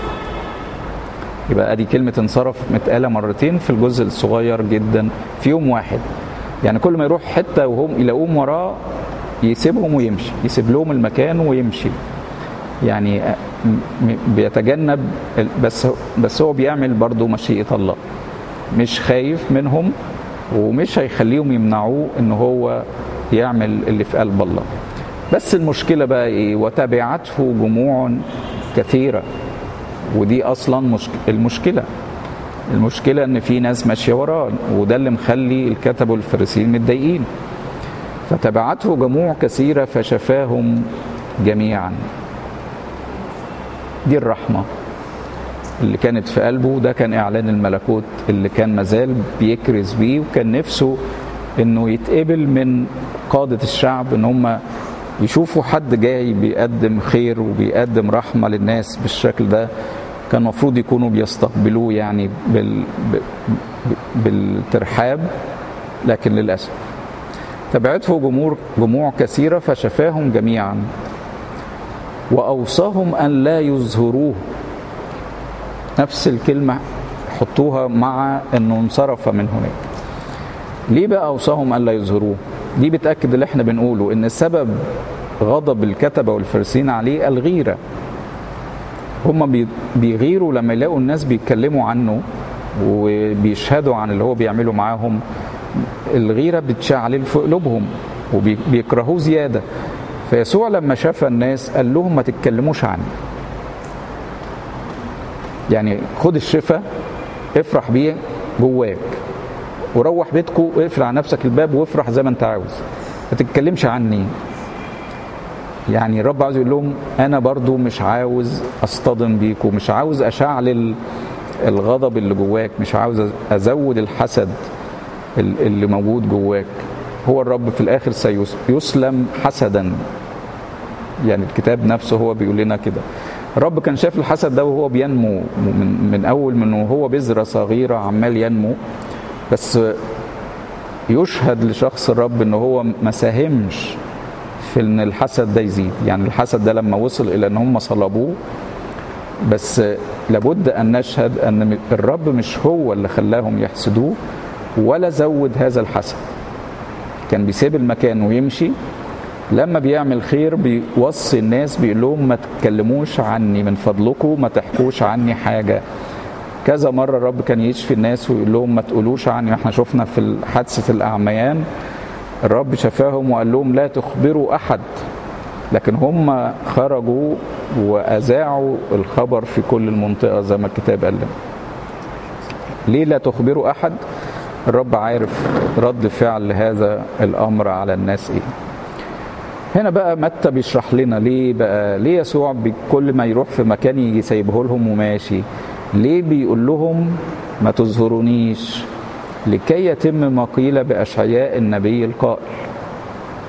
يبقى ادي كلمه انصرف متقاله مرتين في الجزء الصغير جدا في يوم واحد يعني كل ما يروح حته وهم يلاقوهم وراه يسيبهم ويمشي يسيب لهم المكان ويمشي يعني بيتجنب بس بس هو بيعمل برضه مشيئه الله مش خايف منهم ومش هيخليهم يمنعوه ان هو يعمل اللي في قلب الله بس المشكله بقى ايه وتبعته جموع كثيره ودي اصلا مشك... المشكله المشكله ان في ناس ماشيه وراه وده اللي مخلي الكتب والفريسيين متضايقين فتبعته جموع كثيره فشفاهم جميعا دي الرحمه اللي كانت في قلبه ده كان اعلان الملكوت اللي كان مازال بيكرز بيه وكان نفسه انه يتقبل من قاده الشعب ان هم يشوفوا حد جاي بيقدم خير وبيقدم رحمه للناس بالشكل ده كان المفروض يكونوا بيستقبلوه يعني بال... بالترحاب لكن للاسف تبعته جمهور جموع كثيره فشفاهم جميعا واوصاهم ان لا يظهروه نفس الكلمه حطوها مع انه انصرف من هناك ليه بقى اوصاهم ان لا يظهروه دي بتاكد اللي احنا بنقوله ان سبب غضب الكتبه والفرسين عليه الغيره هم بيغيروا لما يلاقوا الناس بيتكلموا عنه وبيشهدوا عن اللي هو بيعمله معاهم الغيره بتشعل في قلوبهم وبيكرهوه زياده فيسوع لما شاف الناس قال لهم ما تتكلموش عني يعني خد الشفاء افرح بيه جواك وروح بيتكم واقفل على نفسك الباب وافرح زي ما انت عاوز ما تتكلمش عني يعني الرب عاوز يقول لهم انا برضو مش عاوز اصطدم بيكم مش عاوز اشعل الغضب اللي جواك مش عاوز ازود الحسد اللي موجود جواك هو الرب في الاخر سيسلم حسدا يعني الكتاب نفسه هو بيقول لنا كده الرب كان شاف الحسد ده وهو بينمو من, من اول من وهو بذره صغيره عمال ينمو بس يشهد لشخص الرب ان هو ما ساهمش في ان الحسد ده يزيد يعني الحسد ده لما وصل الى ان هم صلبوه بس لابد ان نشهد ان الرب مش هو اللي خلاهم يحسدوه ولا زود هذا الحسد كان بيسيب المكان ويمشي لما بيعمل خير بيوصي الناس بيقول لهم ما تتكلموش عني من فضلكم ما تحكوش عني حاجه كذا مره الرب كان يشفي الناس ويقول لهم ما تقولوش عني احنا شفنا في حادثه الاعميان الرب شفاهم وقال لهم لا تخبروا احد لكن هم خرجوا واذاعوا الخبر في كل المنطقه زي ما الكتاب قال لنا ليه لا تخبروا احد الرب عارف رد فعل هذا الامر على الناس ايه هنا بقى متى بيشرح لنا ليه بقى ليه يسوع كل ما يروح في مكان يجي سايبه لهم وماشي ليه بيقول لهم ما تظهرونيش لكي يتم ما قيل بأشعياء النبي القائل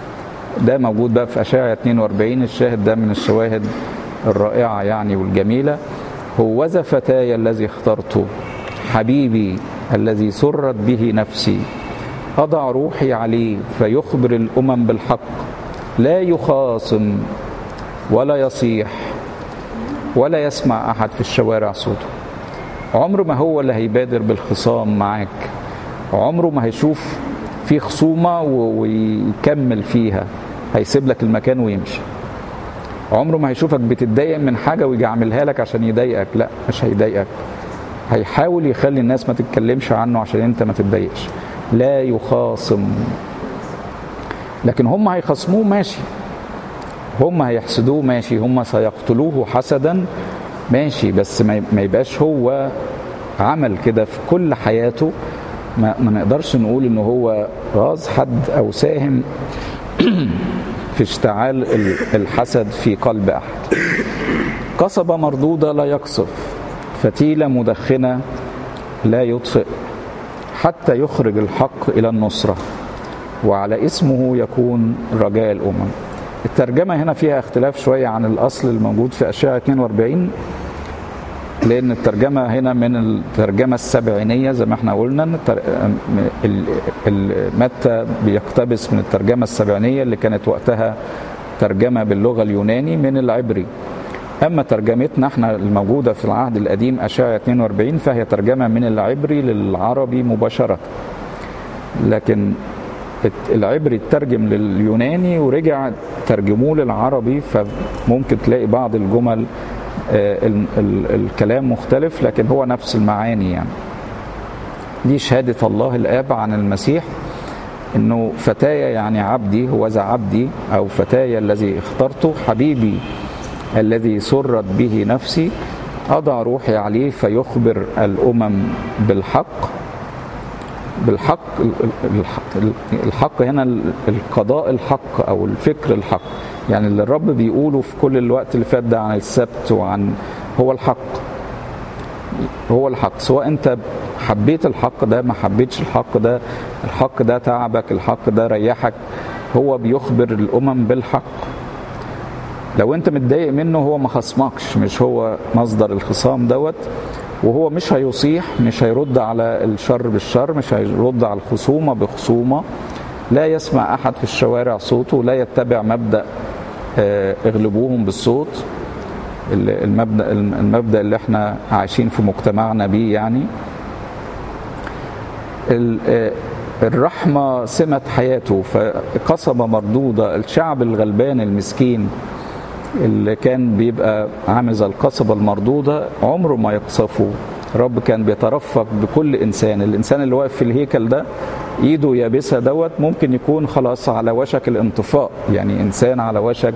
ده موجود بقى في أشعة 42 الشاهد ده من الشواهد الرائعة يعني والجميلة هوذا فتاي الذي اخترته حبيبي الذي سرت به نفسي أضع روحي عليه فيخبر الأمم بالحق لا يخاصم ولا يصيح ولا يسمع أحد في الشوارع صوته عمره ما هو اللي هيبادر بالخصام معاك عمره ما هيشوف في خصومة ويكمل فيها هيسيب لك المكان ويمشي عمره ما هيشوفك بتتضايق من حاجة ويجي يعملها لك عشان يضايقك لا مش هيضايقك هيحاول يخلي الناس ما تتكلمش عنه عشان انت ما تتضايقش لا يخاصم لكن هم هيخصموه ماشي هم هيحسدوه ماشي هم سيقتلوه حسدا ماشي بس ما يبقاش هو عمل كده في كل حياته ما, ما نقدرش نقول ان هو غاز حد او ساهم في اشتعال الحسد في قلب احد قصبة مردودة لا يقصف فتيلة مدخنة لا يطفئ حتى يخرج الحق إلى النصرة وعلى اسمه يكون رجاء الأمم الترجمة هنا فيها اختلاف شوية عن الأصل الموجود في أشعة 42 لأن الترجمة هنا من الترجمة السبعينية زي ما احنا قلنا متى بيقتبس من الترجمة السبعينية اللي كانت وقتها ترجمة باللغة اليوناني من العبري أما ترجمتنا احنا الموجودة في العهد القديم أشعة 42 فهي ترجمة من العبري للعربي مباشرة لكن العبري اترجم لليوناني ورجع ترجموه للعربي فممكن تلاقي بعض الجمل ال ال الكلام مختلف لكن هو نفس المعاني يعني دي شهادة الله الآب عن المسيح انه فتايا يعني عبدي هو ذا عبدي او فتايا الذي اخترته حبيبي الذي سرت به نفسي أضع روحي عليه فيخبر الأمم بالحق بالحق الحق هنا القضاء الحق أو الفكر الحق يعني اللي الرب بيقوله في كل الوقت اللي فات ده عن السبت وعن هو الحق هو الحق سواء انت حبيت الحق ده ما حبيتش الحق ده الحق ده تعبك الحق ده ريحك هو بيخبر الامم بالحق لو انت متضايق منه هو ما خصمكش مش هو مصدر الخصام دوت وهو مش هيصيح مش هيرد على الشر بالشر مش هيرد على الخصومة بخصومة لا يسمع أحد في الشوارع صوته لا يتبع مبدأ اغلبوهم بالصوت المبدأ المبدأ اللي احنا عايشين في مجتمعنا بيه يعني الرحمة سمة حياته فقصبة مردودة الشعب الغلبان المسكين اللي كان بيبقى عامل زي القصبة المردودة عمره ما يقصفه رب كان بيترفق بكل إنسان الإنسان اللي واقف في الهيكل ده إيده يابسة دوت ممكن يكون خلاص على وشك الانطفاء يعني إنسان على وشك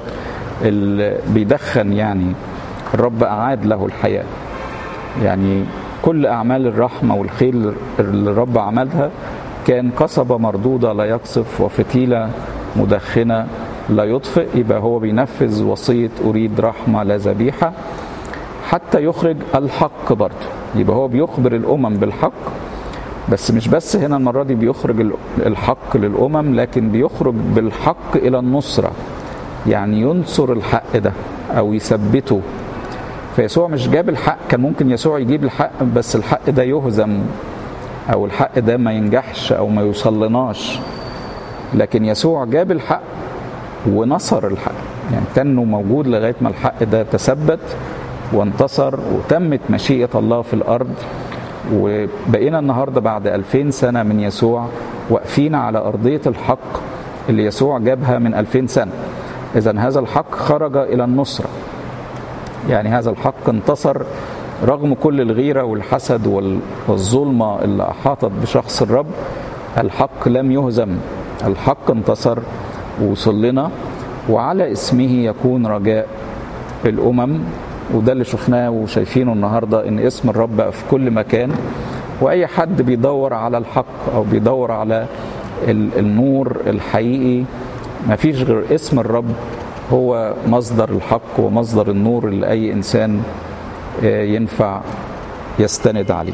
بيدخن يعني الرب أعاد له الحياة يعني كل أعمال الرحمة والخير اللي الرب عملها كان قصبة مردودة لا يقصف وفتيلة مدخنة لا يطفئ يبقى هو بينفذ وصية أريد رحمة لا ذبيحة حتى يخرج الحق برضه يبقى هو بيخبر الأمم بالحق بس مش بس هنا المرة دي بيخرج الحق للأمم لكن بيخرج بالحق إلى النصرة يعني ينصر الحق ده أو يثبته فيسوع مش جاب الحق كان ممكن يسوع يجيب الحق بس الحق ده يهزم أو الحق ده ما ينجحش أو ما يوصلناش لكن يسوع جاب الحق ونصر الحق يعني تنه موجود لغاية ما الحق ده تثبت وانتصر وتمت مشيئة الله في الأرض وبقينا النهاردة بعد ألفين سنة من يسوع واقفين على أرضية الحق اللي يسوع جابها من ألفين سنة إذا هذا الحق خرج إلى النصرة يعني هذا الحق انتصر رغم كل الغيرة والحسد والظلمة اللي أحاطت بشخص الرب الحق لم يهزم الحق انتصر ووصل لنا وعلى اسمه يكون رجاء الأمم وده اللي شفناه وشايفينه النهاردة إن اسم الرب بقى في كل مكان وأي حد بيدور على الحق أو بيدور على النور الحقيقي ما فيش غير اسم الرب هو مصدر الحق ومصدر النور اللي أي إنسان ينفع يستند عليه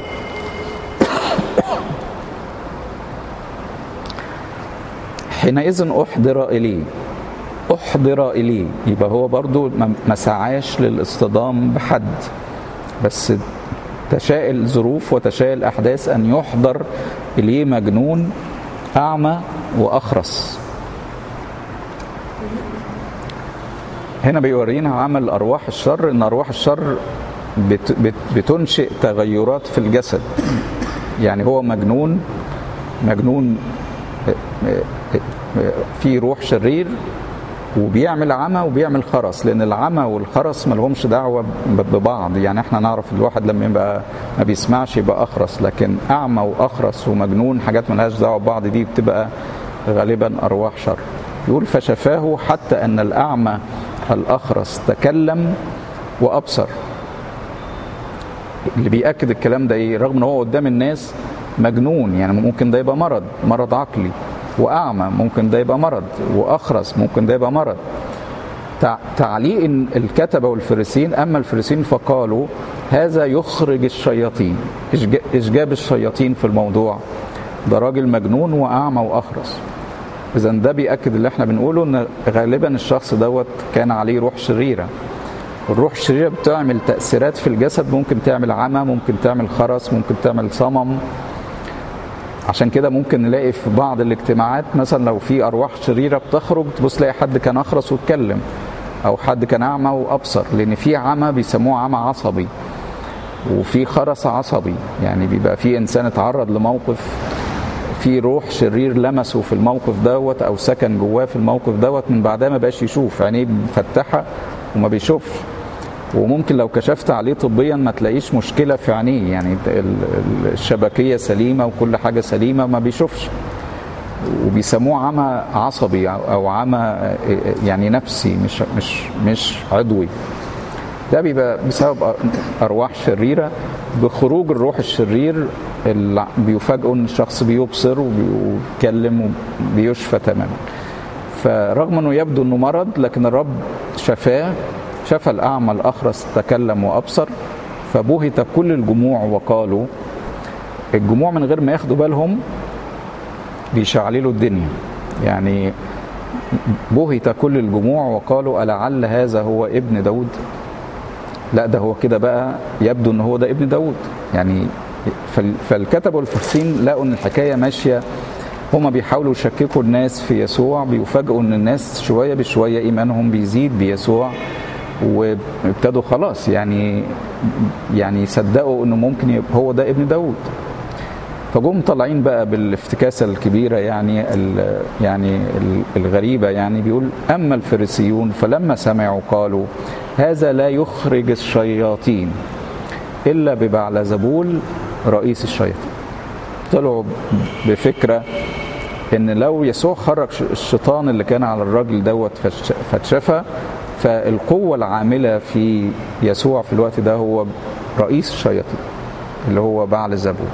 حينئذ أحضر إليه احضر اليه يبقى هو برضو ما سعاش للاصطدام بحد بس تشاء الظروف وتشاء الاحداث ان يحضر اليه مجنون اعمى واخرس هنا بيورينا عمل ارواح الشر ان ارواح الشر بت بت بتنشئ تغيرات في الجسد يعني هو مجنون مجنون في روح شرير وبيعمل عمى وبيعمل خرس لان العمى والخرس ما لهمش دعوه ببعض يعني احنا نعرف الواحد لما يبقى ما بيسمعش يبقى اخرس لكن اعمى واخرس ومجنون حاجات ما لهاش دعوه ببعض دي بتبقى غالبا ارواح شر يقول فشفاه حتى ان الاعمى الاخرس تكلم وابصر اللي بيأكد الكلام ده ايه رغم ان هو قدام الناس مجنون يعني ممكن ده يبقى مرض مرض عقلي واعمى ممكن ده يبقى مرض واخرس ممكن ده يبقى مرض تعليق الكتبه والفريسين اما الفريسين فقالوا هذا يخرج الشياطين ايش جاب الشياطين في الموضوع ده راجل مجنون واعمى واخرس اذا ده بياكد اللي احنا بنقوله ان غالبا الشخص دوت كان عليه روح شريره الروح الشريره بتعمل تاثيرات في الجسد ممكن تعمل عمى ممكن تعمل خرس ممكن تعمل صمم عشان كده ممكن نلاقي في بعض الاجتماعات مثلا لو في ارواح شريره بتخرج تبص تلاقي حد كان اخرس واتكلم او حد كان اعمى وابصر لان في عمى بيسموه عمى عصبي وفي خرس عصبي يعني بيبقى في انسان اتعرض لموقف في روح شرير لمسه في الموقف دوت او سكن جواه في الموقف دوت من بعدها ما بقاش يشوف عينيه مفتحه وما بيشوفش وممكن لو كشفت عليه طبيا ما تلاقيش مشكله في عينيه يعني الشبكيه سليمه وكل حاجه سليمه ما بيشوفش وبيسموه عمى عصبي او عمى يعني نفسي مش مش مش عضوي ده بيبقى بسبب ارواح شريره بخروج الروح الشرير اللي بيفاجئوا ان الشخص بيبصر وبيتكلم وبيشفى تماما فرغم انه يبدو انه مرض لكن الرب شفاه شفى الاعمى الاخرس تكلم وابصر فبهت كل الجموع وقالوا الجموع من غير ما ياخدوا بالهم بيشعللوا الدنيا يعني بهت كل الجموع وقالوا ألعل هذا هو ابن داود لا ده هو كده بقى يبدو ان هو ده ابن داود يعني فالكتب والفرسين لقوا ان الحكايه ماشيه هما بيحاولوا يشككوا الناس في يسوع بيفاجئوا ان الناس شويه بشويه ايمانهم بيزيد بيسوع وابتدوا خلاص يعني يعني صدقوا انه ممكن يبقى هو ده ابن داود فجم طالعين بقى بالافتكاسه الكبيره يعني ال يعني الغريبه يعني بيقول اما الفريسيون فلما سمعوا قالوا هذا لا يخرج الشياطين الا ببعلزبول رئيس الشياطين طلعوا بفكره ان لو يسوع خرج الشيطان اللي كان على الراجل دوت فاتشفى فالقوه العامله في يسوع في الوقت ده هو رئيس الشياطين اللي هو بعلزبول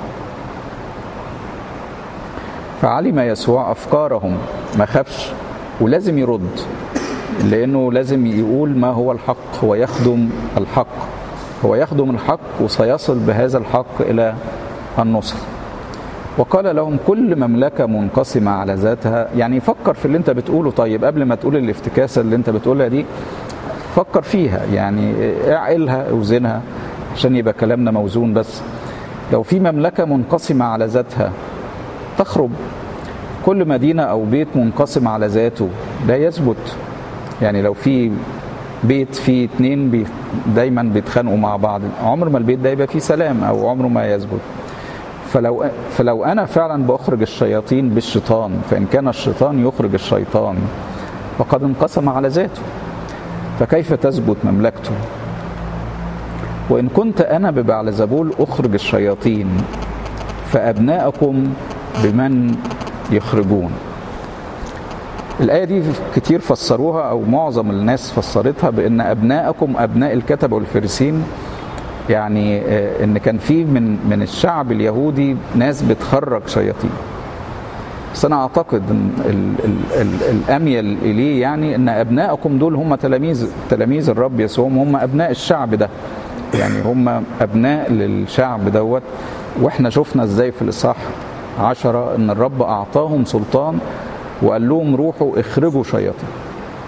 فعلم يسوع افكارهم ما خافش ولازم يرد لانه لازم يقول ما هو الحق هو يخدم الحق هو يخدم الحق وسيصل بهذا الحق الى النصر وقال لهم كل مملكه منقسمه على ذاتها يعني فكر في اللي انت بتقوله طيب قبل ما تقول الافتكاسه اللي انت بتقولها دي فكر فيها يعني اعقلها اوزنها عشان يبقى كلامنا موزون بس لو في مملكه منقسمه على ذاتها تخرب كل مدينة أو بيت منقسم على ذاته لا يثبت يعني لو في بيت فيه اتنين بي دايما بيتخانقوا مع بعض عمر ما البيت ده يبقى فيه سلام أو عمره ما يثبت فلو فلو أنا فعلا بأخرج الشياطين بالشيطان فإن كان الشيطان يخرج الشيطان فقد انقسم على ذاته فكيف تثبت مملكته وإن كنت أنا ببعلزبول أخرج الشياطين فأبناءكم بمن يخرجون الآية دي كتير فسروها أو معظم الناس فسرتها بأن أبناءكم أبناء الكتبة والفريسين يعني إن كان في من من الشعب اليهودي ناس بتخرج شياطين بس أنا أعتقد إن ال ال ال الأميل إليه يعني إن أبناءكم دول هم تلاميذ تلاميذ الرب يسوع هم أبناء الشعب ده يعني هم أبناء للشعب دوت وإحنا شفنا إزاي في الإصحاح عشرة ان الرب اعطاهم سلطان وقال لهم روحوا اخرجوا شياطين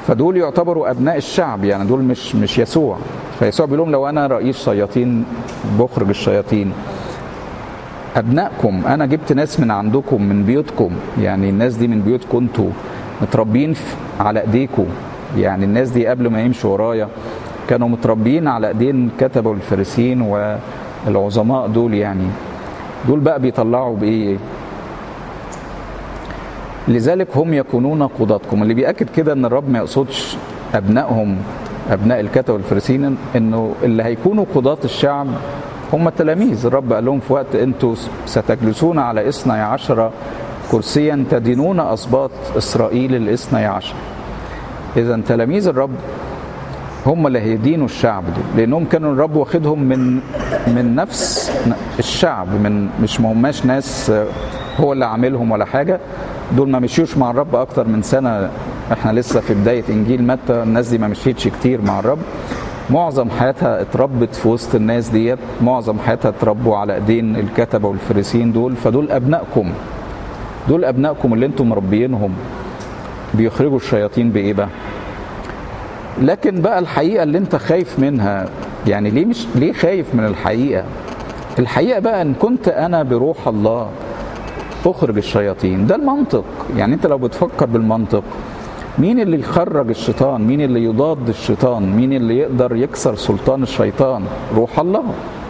فدول يعتبروا ابناء الشعب يعني دول مش مش يسوع فيسوع بيقول لهم لو انا رئيس شياطين بخرج الشياطين ابنائكم انا جبت ناس من عندكم من بيوتكم يعني الناس دي من بيوتكم انتوا متربيين على ايديكم يعني الناس دي قبل ما يمشوا ورايا كانوا متربيين على ايدين كتبوا الفارسيين والعظماء دول يعني دول بقى بيطلعوا بايه لذلك هم يكونون قضاتكم اللي بيأكد كده ان الرب ما يقصدش ابنائهم ابناء الكتبه والفريسيين انه اللي هيكونوا قضاة الشعب هم التلاميذ الرب قال لهم في وقت انتوا ستجلسون على اثني عشر كرسيا تدينون اسباط اسرائيل الاثني عشر اذا تلاميذ الرب هم اللي هيدينوا الشعب دول لانهم كانوا الرب واخدهم من من نفس الشعب من مش ما هماش ناس هو اللي عاملهم ولا حاجه دول ما مشيوش مع الرب اكتر من سنه احنا لسه في بدايه انجيل متى الناس دي ما مشيتش كتير مع الرب معظم حياتها اتربت في وسط الناس ديت معظم حياتها اتربوا على ايدين الكتبه والفريسين دول فدول ابنائكم دول ابنائكم اللي انتم مربيينهم بيخرجوا الشياطين بايه بقى لكن بقى الحقيقه اللي انت خايف منها يعني ليه مش ليه خايف من الحقيقه الحقيقه بقى ان كنت انا بروح الله اخرج الشياطين ده المنطق يعني انت لو بتفكر بالمنطق مين اللي يخرج الشيطان مين اللي يضاد الشيطان مين اللي يقدر يكسر سلطان الشيطان روح الله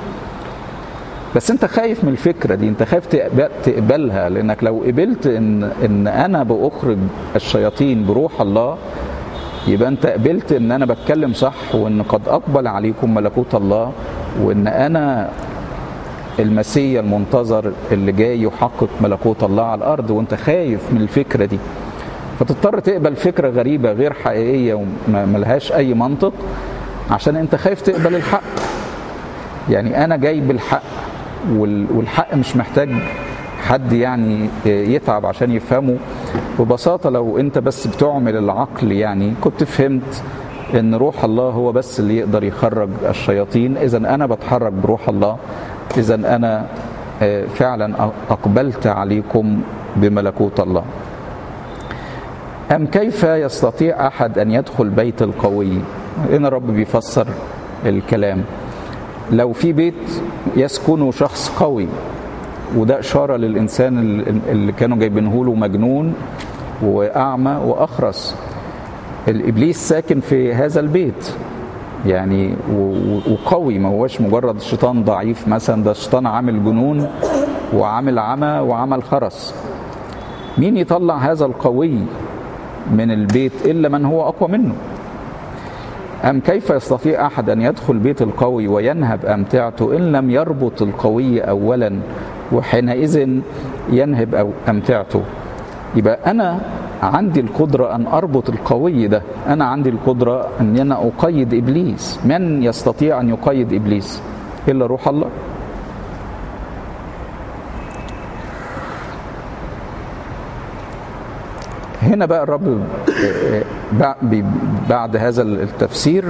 بس انت خايف من الفكره دي انت خايف تقبلها لانك لو قبلت ان ان انا باخرج الشياطين بروح الله يبقى انت قبلت ان انا بتكلم صح وان قد اقبل عليكم ملكوت الله وان انا المسيا المنتظر اللي جاي يحقق ملكوت الله على الارض وانت خايف من الفكره دي فتضطر تقبل فكره غريبه غير حقيقيه وملهاش اي منطق عشان انت خايف تقبل الحق يعني انا جاي بالحق والحق مش محتاج حد يعني يتعب عشان يفهمه ببساطه لو انت بس بتعمل العقل يعني كنت فهمت ان روح الله هو بس اللي يقدر يخرج الشياطين اذا انا بتحرك بروح الله اذا انا فعلا اقبلت عليكم بملكوت الله ام كيف يستطيع احد ان يدخل بيت القوي هنا الرب بيفسر الكلام لو في بيت يسكنه شخص قوي وده اشاره للانسان اللي كانوا جايبينه له مجنون واعمى واخرس الابليس ساكن في هذا البيت يعني وقوي ما هوش مجرد شيطان ضعيف مثلا ده شيطان عامل جنون وعامل عمى وعمل خرس مين يطلع هذا القوي من البيت الا من هو اقوى منه أم كيف يستطيع أحد أن يدخل بيت القوي وينهب أمتعته إن لم يربط القوي أولا وحينئذ ينهب أو أمتعته يبقى أنا عندي القدرة أن أربط القوي ده أنا عندي القدرة أن أنا أقيد إبليس من يستطيع أن يقيد إبليس إلا روح الله هنا بقى الرب بعد هذا التفسير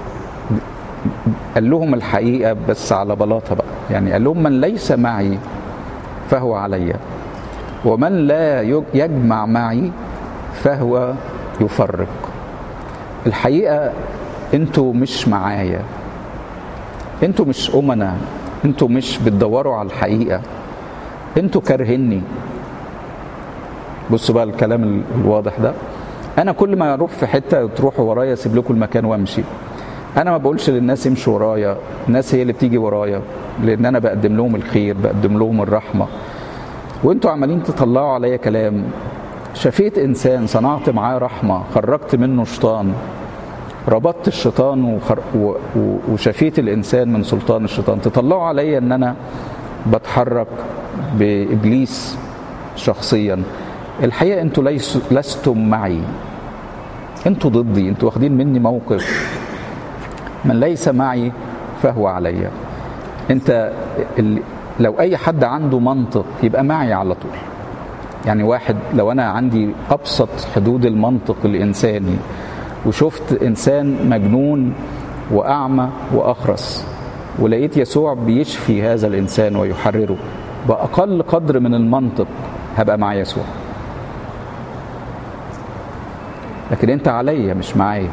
قال لهم الحقيقة بس على بلاطة بقى يعني قال لهم من ليس معي فهو علي ومن لا يجمع معي فهو يفرق الحقيقة انتوا مش معايا انتوا مش أمنا انتوا مش بتدوروا على الحقيقة انتوا كارهني بصوا بقى الكلام الواضح ده انا كل ما اروح في حته تروحوا ورايا اسيب لكم المكان وامشي انا ما بقولش للناس امشوا ورايا الناس هي اللي بتيجي ورايا لان انا بقدم لهم الخير بقدم لهم الرحمه وانتوا عمالين تطلعوا عليا كلام شفيت انسان صنعت معاه رحمه خرجت منه شيطان ربطت الشيطان وخر... و... و... وشفيت الانسان من سلطان الشيطان تطلعوا عليا ان انا بتحرك بابليس شخصيا الحقيقه انتوا ليس... لستم معي انتوا ضدي انتوا واخدين مني موقف من ليس معي فهو علي انت ال... لو اي حد عنده منطق يبقى معي على طول يعني واحد لو انا عندي ابسط حدود المنطق الانساني وشفت انسان مجنون واعمى واخرس ولقيت يسوع بيشفي هذا الانسان ويحرره باقل قدر من المنطق هبقى مع يسوع لكن انت عليا مش معايا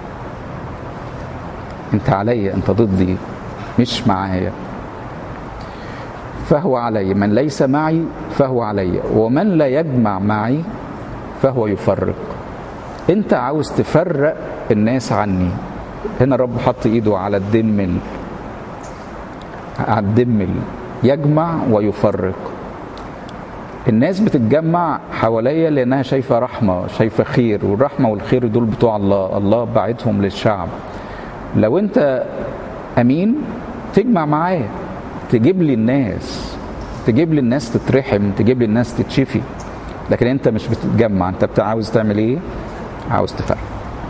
انت عليا انت ضدي مش معايا فهو علي من ليس معي فهو علي ومن لا يجمع معي فهو يفرق انت عاوز تفرق الناس عني هنا الرب حط ايده على الدمل على الدمل يجمع ويفرق الناس بتتجمع حواليا لانها شايفه رحمه شايفه خير والرحمه والخير دول بتوع الله الله بعتهم للشعب لو انت امين تجمع معايا تجيب لي الناس تجيب لي الناس تترحم تجيب لي الناس تتشفي لكن انت مش بتتجمع انت عاوز تعمل ايه عاوز تفرق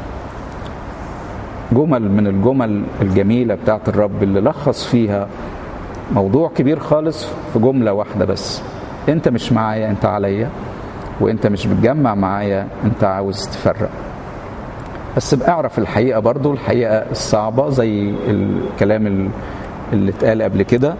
جمل من الجمل الجميله بتاعت الرب اللي لخص فيها موضوع كبير خالص في جمله واحده بس انت مش معايا انت عليا وانت مش بتجمع معايا انت عاوز تفرق بس باعرف الحقيقه برضو الحقيقه الصعبه زي الكلام اللي اتقال قبل كده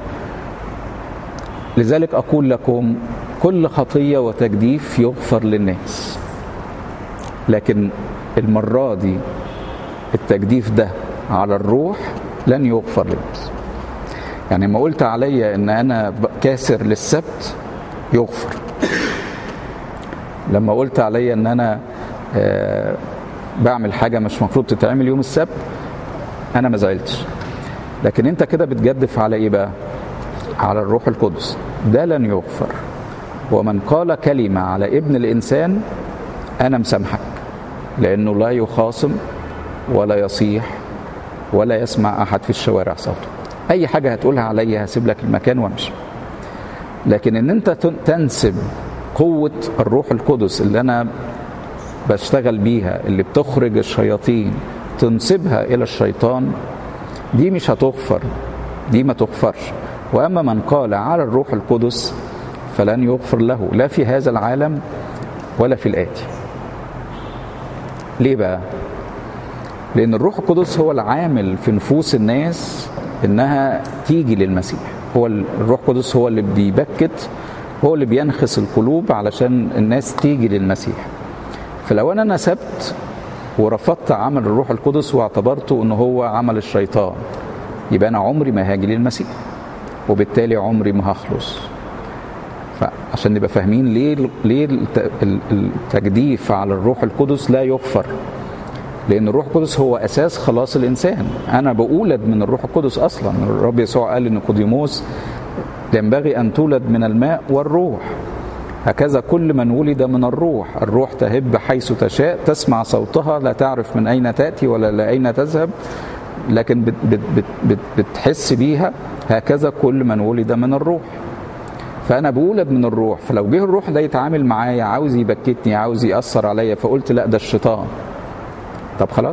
لذلك اقول لكم كل خطيه وتجديف يغفر للناس لكن المره دي التجديف ده على الروح لن يغفر للناس يعني ما قلت عليا ان انا كاسر للسبت يغفر لما قلت عليا ان انا آه بعمل حاجة مش مفروض تتعمل يوم السبت أنا ما زعلتش لكن أنت كده بتجدف على إيه بقى؟ على الروح القدس ده لن يغفر ومن قال كلمة على ابن الإنسان أنا مسامحك لأنه لا يخاصم ولا يصيح ولا يسمع أحد في الشوارع صوته أي حاجة هتقولها عليا هسيب لك المكان وامشي لكن ان انت تنسب قوة الروح القدس اللي انا بشتغل بيها اللي بتخرج الشياطين تنسبها الى الشيطان دي مش هتغفر دي ما تغفرش واما من قال على الروح القدس فلن يغفر له لا في هذا العالم ولا في الاتي ليه بقى لان الروح القدس هو العامل في نفوس الناس انها تيجي للمسيح هو الروح القدس هو اللي بيبكت هو اللي بينخس القلوب علشان الناس تيجي للمسيح فلو انا نسبت ورفضت عمل الروح القدس واعتبرته ان هو عمل الشيطان يبقى انا عمري ما هاجي للمسيح وبالتالي عمري ما هخلص فعشان نبقى فاهمين ليه ليه التجديف على الروح القدس لا يغفر لان الروح القدس هو اساس خلاص الانسان انا بولد من الروح القدس اصلا الرب يسوع قال لنيقوديموس ينبغي ان تولد من الماء والروح هكذا كل من ولد من الروح الروح تهب حيث تشاء تسمع صوتها لا تعرف من اين تاتي ولا لاين تذهب لكن بت بت بت بت بتحس بيها هكذا كل من ولد من الروح فانا بولد من الروح فلو جه الروح ده يتعامل معايا عاوز يبكتني عاوز ياثر عليا فقلت لا ده الشيطان طب خلاص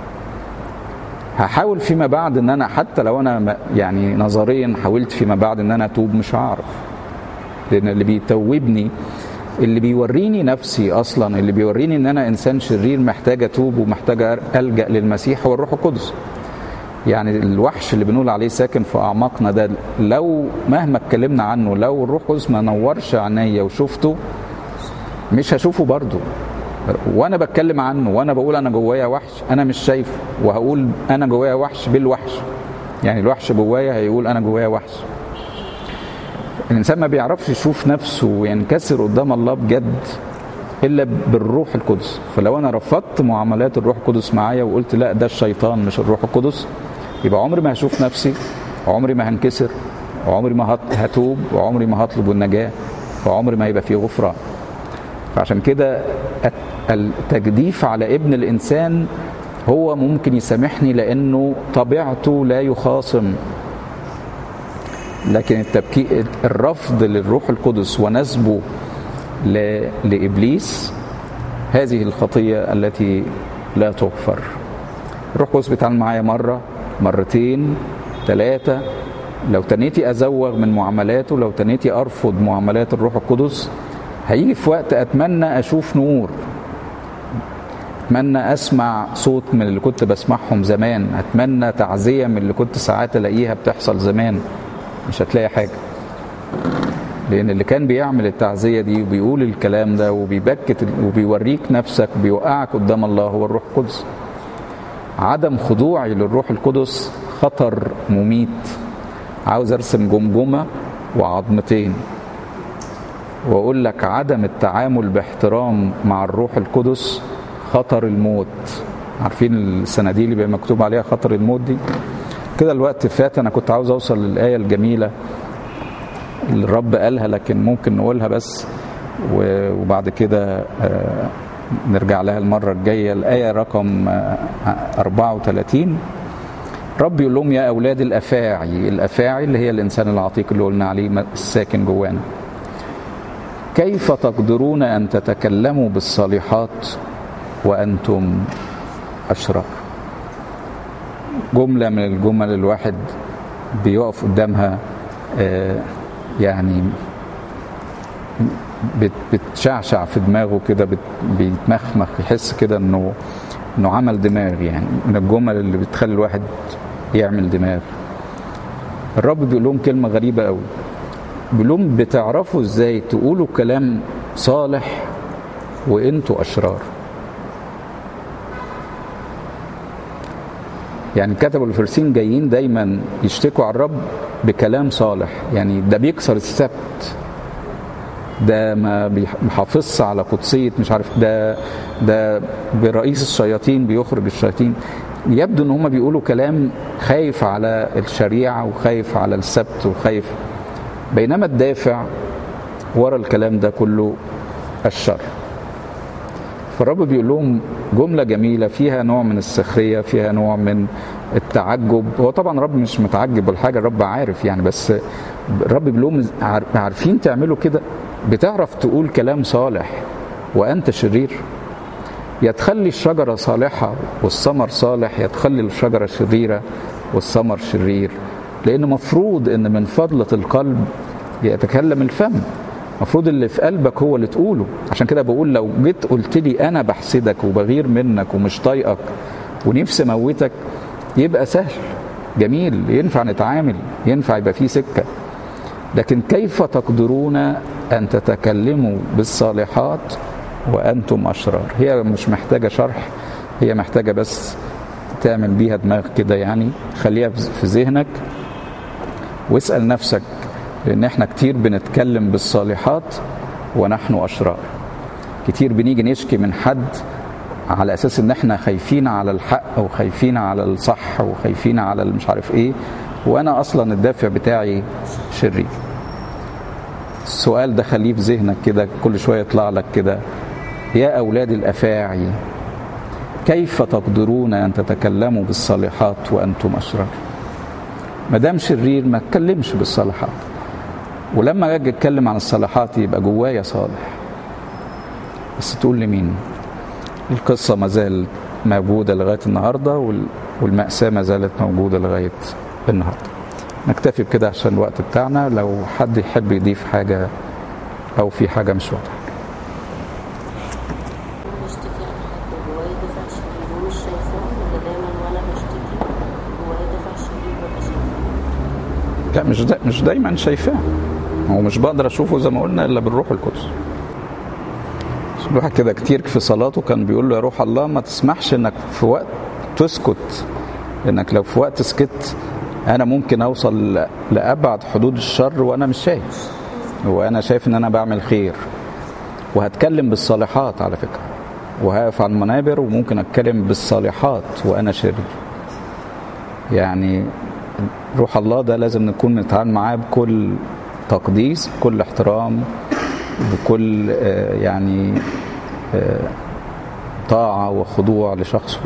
هحاول فيما بعد ان انا حتى لو انا يعني نظريا حاولت فيما بعد ان انا اتوب مش هعرف لان اللي بيتوبني اللي بيوريني نفسي اصلا اللي بيوريني ان انا انسان شرير محتاج اتوب ومحتاج الجا للمسيح هو الروح القدس يعني الوحش اللي بنقول عليه ساكن في اعماقنا ده لو مهما اتكلمنا عنه لو الروح القدس ما نورش عينيا وشفته مش هشوفه برضه وانا بتكلم عنه وانا بقول انا جوايا وحش انا مش شايفه وهقول انا جوايا وحش بالوحش يعني الوحش جوايا هيقول انا جوايا وحش الانسان ما بيعرفش يشوف نفسه وينكسر قدام الله بجد الا بالروح القدس فلو انا رفضت معاملات الروح القدس معايا وقلت لا ده الشيطان مش الروح القدس يبقى عمري ما هشوف نفسي عمري ما هنكسر وعمري ما هتوب وعمري ما هطلب النجاه وعمري ما هيبقى فيه غفران فعشان كده التجديف على ابن الانسان هو ممكن يسامحني لانه طبيعته لا يخاصم لكن التبكي الرفض للروح القدس ونسبه لابليس هذه الخطيه التي لا تغفر الروح القدس بيتعامل معايا مره مرتين ثلاثه لو تنيتي ازوغ من معاملاته لو تنيتي ارفض معاملات الروح القدس هيجي في وقت اتمنى اشوف نور اتمنى اسمع صوت من اللي كنت بسمعهم زمان اتمنى تعزيه من اللي كنت ساعات الاقيها بتحصل زمان مش هتلاقي حاجه لان اللي كان بيعمل التعزيه دي وبيقول الكلام ده وبيبكت وبيوريك نفسك بيوقعك قدام الله هو الروح القدس عدم خضوعي للروح القدس خطر مميت عاوز ارسم جمجمه وعظمتين واقول لك عدم التعامل باحترام مع الروح القدس خطر الموت عارفين الصناديق اللي بيبقى مكتوب عليها خطر الموت دي كده الوقت فات انا كنت عاوز اوصل للايه الجميله اللي الرب قالها لكن ممكن نقولها بس وبعد كده نرجع لها المره الجايه الايه رقم 34 رب يقول لهم يا اولاد الافاعي الافاعي اللي هي الانسان العتيق اللي قلنا عليه الساكن جوانا كيف تقدرون ان تتكلموا بالصالحات وانتم اشرار جمله من الجمل الواحد بيقف قدامها يعني بتشعشع في دماغه كده بيتمخمخ يحس كده انه انه عمل دماغ يعني من الجمل اللي بتخلي الواحد يعمل دماغ الرب بيقول لهم كلمه غريبه قوي بيقول لهم بتعرفوا ازاي تقولوا كلام صالح وانتوا اشرار يعني كتبوا الفرسين جايين دايما يشتكوا على الرب بكلام صالح يعني ده بيكسر السبت ده ما بيحافظش على قدسية مش عارف ده ده برئيس الشياطين بيخرج الشياطين يبدو ان هم بيقولوا كلام خايف على الشريعة وخايف على السبت وخايف بينما الدافع ورا الكلام ده كله الشر فالرب بيقول لهم جملة جميلة فيها نوع من السخرية فيها نوع من التعجب هو طبعا الرب مش متعجب ولا حاجة الرب عارف يعني بس الرب بيقول لهم عارفين تعملوا كده بتعرف تقول كلام صالح وأنت شرير يا تخلي الشجرة صالحة والثمر صالح يا تخلي الشجرة شريرة والثمر شرير لأن مفروض أن من فضلة القلب يتكلم الفم المفروض اللي في قلبك هو اللي تقوله عشان كده بقول لو جيت قلت لي انا بحسدك وبغير منك ومش طايقك ونفسي اموتك يبقى سهل جميل ينفع نتعامل ينفع يبقى فيه سكه لكن كيف تقدرون ان تتكلموا بالصالحات وانتم اشرار هي مش محتاجه شرح هي محتاجه بس تعمل بيها دماغ كده يعني خليها في ذهنك واسال نفسك لان احنا كتير بنتكلم بالصالحات ونحن اشرار كتير بنيجي نشكي من حد على اساس ان احنا خايفين على الحق وخايفين على الصح وخايفين على مش عارف ايه وانا اصلا الدافع بتاعي شرير السؤال ده خليه في ذهنك كده كل شويه يطلع لك كده يا اولاد الافاعي كيف تقدرون ان تتكلموا بالصالحات وانتم اشرار ما دام شرير ما تكلمش بالصالحات ولما اجي اتكلم عن الصالحات يبقى جوايا صالح بس تقول لمين القصه ما زالت موجوده لغايه النهارده والماساه ما زالت موجوده لغايه النهارده نكتفي بكده عشان الوقت بتاعنا لو حد يحب يضيف حاجه او في حاجه مش واضحه لا مش دا مش دايما شايفاه هو مش بقدر اشوفه زي ما قلنا الا بالروح القدس الواحد كده كتير في صلاته كان بيقول له يا روح الله ما تسمحش انك في وقت تسكت انك لو في وقت سكت انا ممكن اوصل لابعد حدود الشر وانا مش شايف وانا شايف ان انا بعمل خير وهتكلم بالصالحات على فكره وهقف على المنابر وممكن اتكلم بالصالحات وانا شرير يعني روح الله ده لازم نكون نتعامل معاه بكل تقديس بكل احترام بكل يعني طاعة وخضوع لشخصه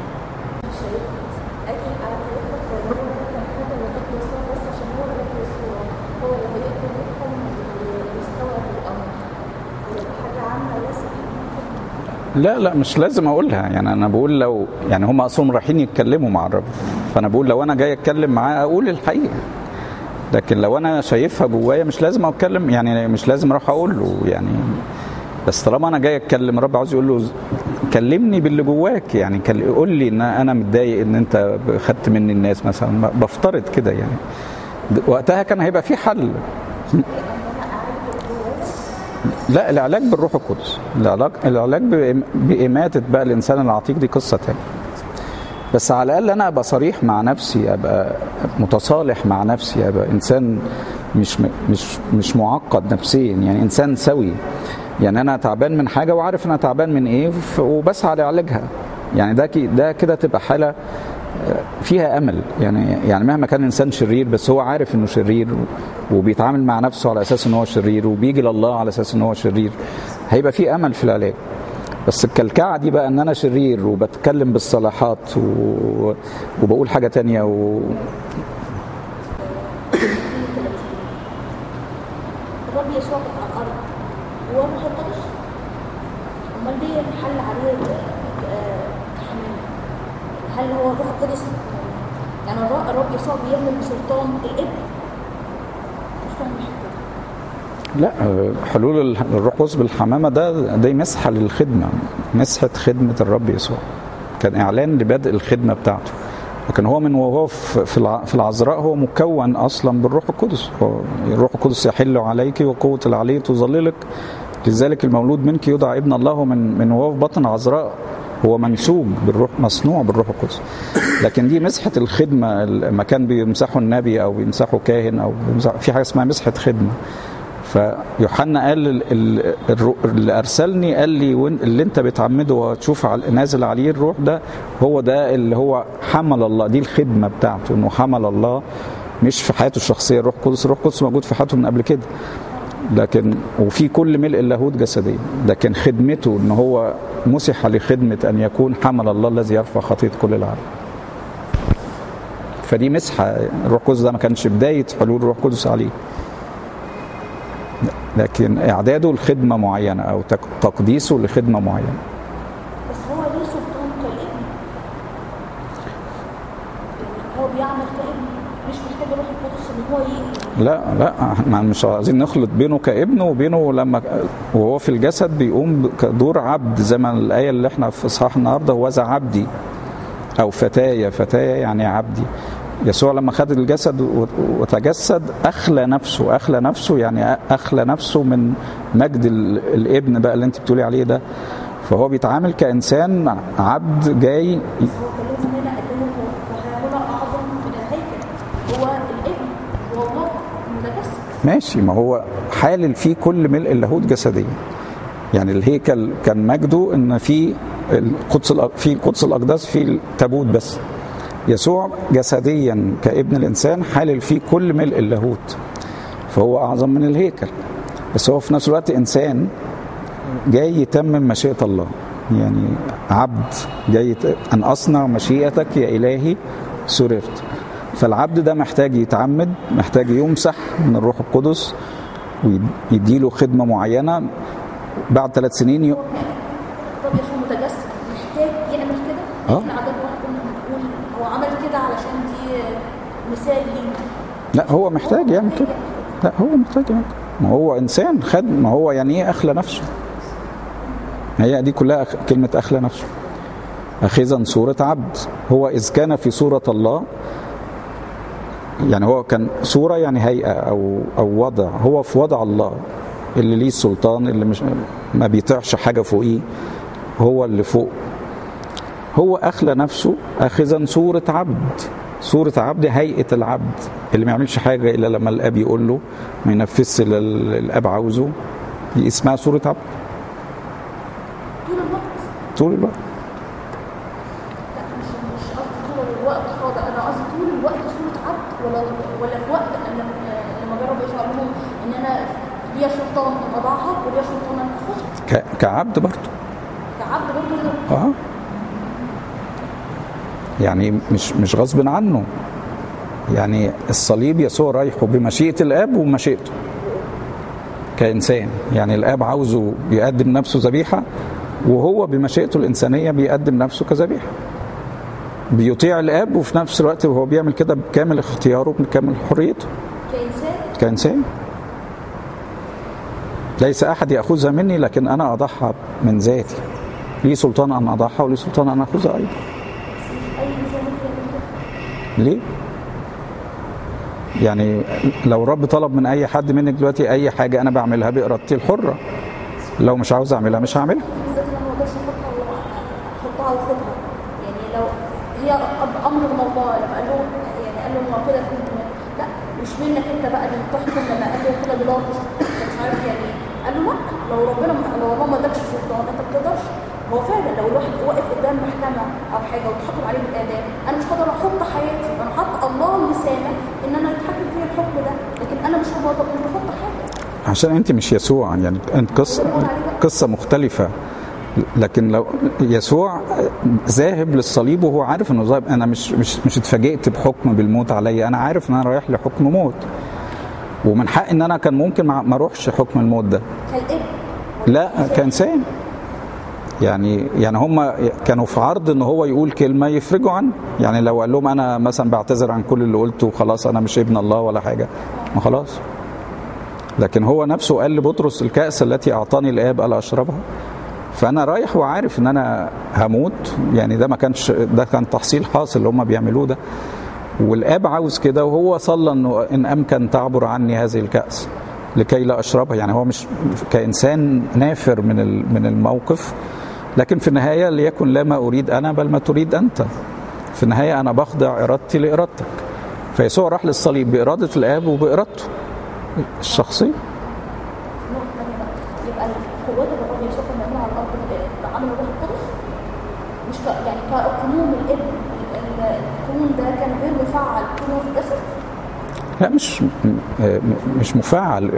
لا لا مش لازم اقولها يعني انا بقول لو يعني هم اصلا رايحين يتكلموا مع الرب فانا بقول لو انا جاي اتكلم معاه اقول الحقيقه لكن لو انا شايفها جوايا مش لازم اتكلم يعني مش لازم اروح اقول له يعني بس طالما انا جاي اتكلم الرب عاوز يقول له كلمني باللي جواك يعني قول لي ان انا متضايق ان انت خدت مني الناس مثلا بفترض كده يعني وقتها كان هيبقى في حل لا العلاج بالروح القدس العلاج العلاج بإم- بإماتة بقى الإنسان العتيق دي قصة تانية بس على الأقل أنا أبقى صريح مع نفسي أبقى متصالح مع نفسي أبقى إنسان مش م- مش مش معقد نفسيا يعني إنسان سوي يعني أنا تعبان من حاجة وعارف أنا تعبان من إيه ف- وبسعى لعلاجها يعني ده كي- ده كده تبقى حالة فيها امل يعني يعني مهما كان الانسان شرير بس هو عارف انه شرير وبيتعامل مع نفسه على اساس ان هو شرير وبيجي لله على اساس ان هو شرير هيبقى في امل في العلاج بس الكلكعه دي بقى ان انا شرير وبتكلم بالصلاحات و... وبقول حاجه تانية و... الرب يسوع كان على الارض هو الروح القدس امال ليه الحل عليه آه، كحمام هل هو الروح القدس يعني الر- الرب يسوع بيعمل بسلطان الابن مش فاهم الحته دي. لا حلول ال- الروح القدس بالحمامه ده دي مسحه للخدمه مسحه خدمه الرب يسوع كان اعلان لبدء الخدمه بتاعته لكن هو من وهو في في الع- في العذراء هو مكون اصلا بالروح القدس هو الروح القدس يحل عليك وقوه العلي تظللك لذلك المولود منك يدعى ابن الله من من وهو في بطن عذراء هو منسوج بالروح مصنوع بالروح القدس لكن دي مسحه الخدمه لما كان بيمسحوا النبي او بيمسحوا كاهن او بيمسحوا في حاجه اسمها مسحه خدمه فيوحنا قال ال- ال- الرو- اللي ارسلني قال لي وإن- اللي انت بتعمده وتشوف على- نازل عليه الروح ده هو ده اللي هو حمل الله دي الخدمه بتاعته انه حمل الله مش في حياته الشخصيه الروح القدس الروح القدس موجود في حياته من قبل كده لكن وفي كل ملء اللاهوت جسديا لكن خدمته ان هو مسح لخدمه ان يكون حمل الله الذي يرفع خطيه كل العالم فدي مسحه الروح القدس ده ما كانش بدايه حلول الروح القدس عليه لكن اعداده لخدمه معينه او تك- تقديسه لخدمه معينه بس هو ليه سلطان كالابن يعني هو بيعمل كابن مش محتاج الروح القدس ان هو ي... لا لا احنا مش عايزين نخلط بينه كابن وبينه لما وهو في الجسد بيقوم كدور عبد زي ما الايه اللي احنا في اصحاح النهارده هو ذا عبدي او فتايا فتايا يعني عبدي يسوع لما خد الجسد و- وتجسد اخلى نفسه اخلى نفسه يعني اخلى نفسه من مجد ال- الابن بقى اللي انت بتقولي عليه ده فهو بيتعامل كانسان عبد جاي هو كلمه هنا قال لهم وهنا اعظم من الهيكل هو الابن هو الله متجسد ماشي ما هو حالل فيه كل ملء اللاهوت جسديا يعني الهيكل كان مجده ان في القدس الأ- في قدس الاقداس في التابوت بس يسوع جسديا كابن الانسان حالل فيه كل ملء اللاهوت فهو اعظم من الهيكل بس هو في نفس الوقت انسان جاي يتمم مشيئه الله يعني عبد جاي يت- ان اصنع مشيئتك يا الهي سررت فالعبد ده محتاج يتعمد محتاج يمسح من الروح القدس ويديله خدمه معينه بعد ثلاث سنين ي... الرب يسوع متجسد محتاج يعمل كده آه. احنا عدد واحد كنا بنقول هو عمل كده علشان دي مثال لينا لا هو محتاج يعمل كده لا هو محتاج يعمل كده. ما هو انسان خد ما هو يعني ايه اخلى نفسه ما هي دي كلها أخ- كلمه اخلى نفسه اخذا صوره عبد هو اذ كان في صوره الله يعني هو كان صوره يعني هيئه او او وضع هو في وضع الله اللي ليه السلطان اللي مش ما بيطيعش حاجه فوقيه هو اللي فوق هو أخلى نفسه أخذا صورة عبد صورة عبد هيئة العبد اللي ما يعملش حاجة إلا لما الأب يقول له ما ينفذش اللي الأب عاوزه دي اسمها صورة عبد طول الوقت طول الوقت لا مش مش قصدي طول الوقت خالص انا قصدي طول الوقت صوره عبد ولا ولا في وقت لما لما جرب يسوع قال لهم ان انا ليا سلطان ان اضعها وليا سلطان ان اخذها ك- كعبد برضه كعبد برضه كده اه يعني مش مش غصب عنه يعني الصليب يسوع رايحه بمشيئة الآب ومشيئته كإنسان يعني الآب عاوزه يقدم نفسه ذبيحة وهو بمشيئته الإنسانية بيقدم نفسه كذبيحة بيطيع الآب وفي نفس الوقت وهو بيعمل كده بكامل اختياره بكامل حريته كانسان كإنسان ليس أحد يأخذها مني لكن أنا أضحى من ذاتي لي سلطان أن أضحى ولي سلطان أن أخذها أيضا اي انسان ممكن يعمل كده ليه؟ يعني لو رب طلب من اي حد منك دلوقتي اي حاجه انا بعملها بارادتي الحره لو مش عاوز اعملها مش هعملها بالذات انا ما اقدرش احطها احطها واخدها يعني لو هي أب- امر من الله لما قال له يعني قال له ما كده في- لا مش منك انت بقى اللي تحكم لما قال له كده بيلاطس مش عارف يعني قال له لا لو ربنا لو الله ما ادكش سلطان انت ما بتقدرش هو فعلا لو الواحد واقف قدام محكمه او حاجه وتحكم عليه بالاعدام انا مش هقدر احط حياتي انا حاطط الله لسانه ان انا اتحكم في الحكم ده لكن انا مش هقدر مش بحط حاجه عشان انت مش يسوع يعني انت قصه قصه مختلفه لكن لو يسوع ذاهب للصليب وهو عارف انه ذاهب انا مش مش مش اتفاجئت بحكم بالموت عليا انا عارف ان انا رايح لحكم موت ومن حق ان انا كان ممكن ما ما اروحش حكم الموت ده كالابن لا كانسان يعني يعني هم كانوا في عرض ان هو يقول كلمه يفرجوا عنه يعني لو قال لهم انا مثلا بعتذر عن كل اللي قلته وخلاص انا مش ابن الله ولا حاجه ما خلاص لكن هو نفسه قال لبطرس الكأس التي أعطاني الآب ألا أشربها فأنا رايح وعارف إن أنا هموت يعني ده ما كانش ده كان تحصيل حاصل اللي هم بيعملوه ده والآب عاوز كده وهو صلى إنه إن أمكن تعبر عني هذه الكأس لكي لا أشربها يعني هو مش كإنسان نافر من ال- من الموقف لكن في النهاية ليكن لا ما أريد أنا بل ما تريد أنت في النهاية أنا بخضع إرادتي لإرادتك فيسوع راح للصليب بإرادة الآب وبإرادته الشخصية نقطة ثانية بقى يبقى القوات اللي الرب يسوع كان بيعملها على الأرض بعمل الروح القدس مش ك... يعني كقانون الابن ال- ال- القانون ده كان غير مفعل طول ما هو في الجسد لا مش مش مفعل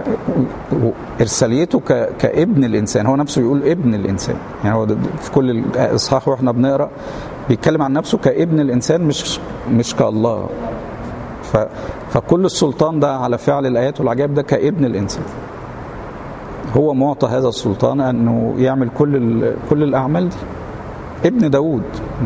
ارساليته ك- كابن الانسان هو نفسه يقول ابن الانسان يعني هو ده- في كل الاصحاح واحنا بنقرا بيتكلم عن نفسه كابن الانسان مش مش كالله ف فكل السلطان ده على فعل الايات والعجائب ده كابن الانسان هو معطى هذا السلطان انه يعمل كل ال- كل الاعمال دي ابن داوود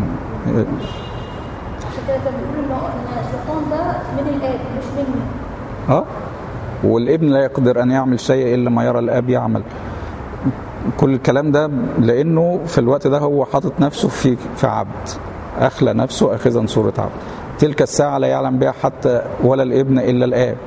عشان كده كان بيقول إن إن السلطان ده من الآب مش مني اه والابن لا يقدر ان يعمل شيء الا ما يرى الاب يعمل كل الكلام ده لانه في الوقت ده هو حاطط نفسه في في عبد اخلى نفسه اخذا صوره عبد تلك الساعه لا يعلم بها حتى ولا الابن الا الاب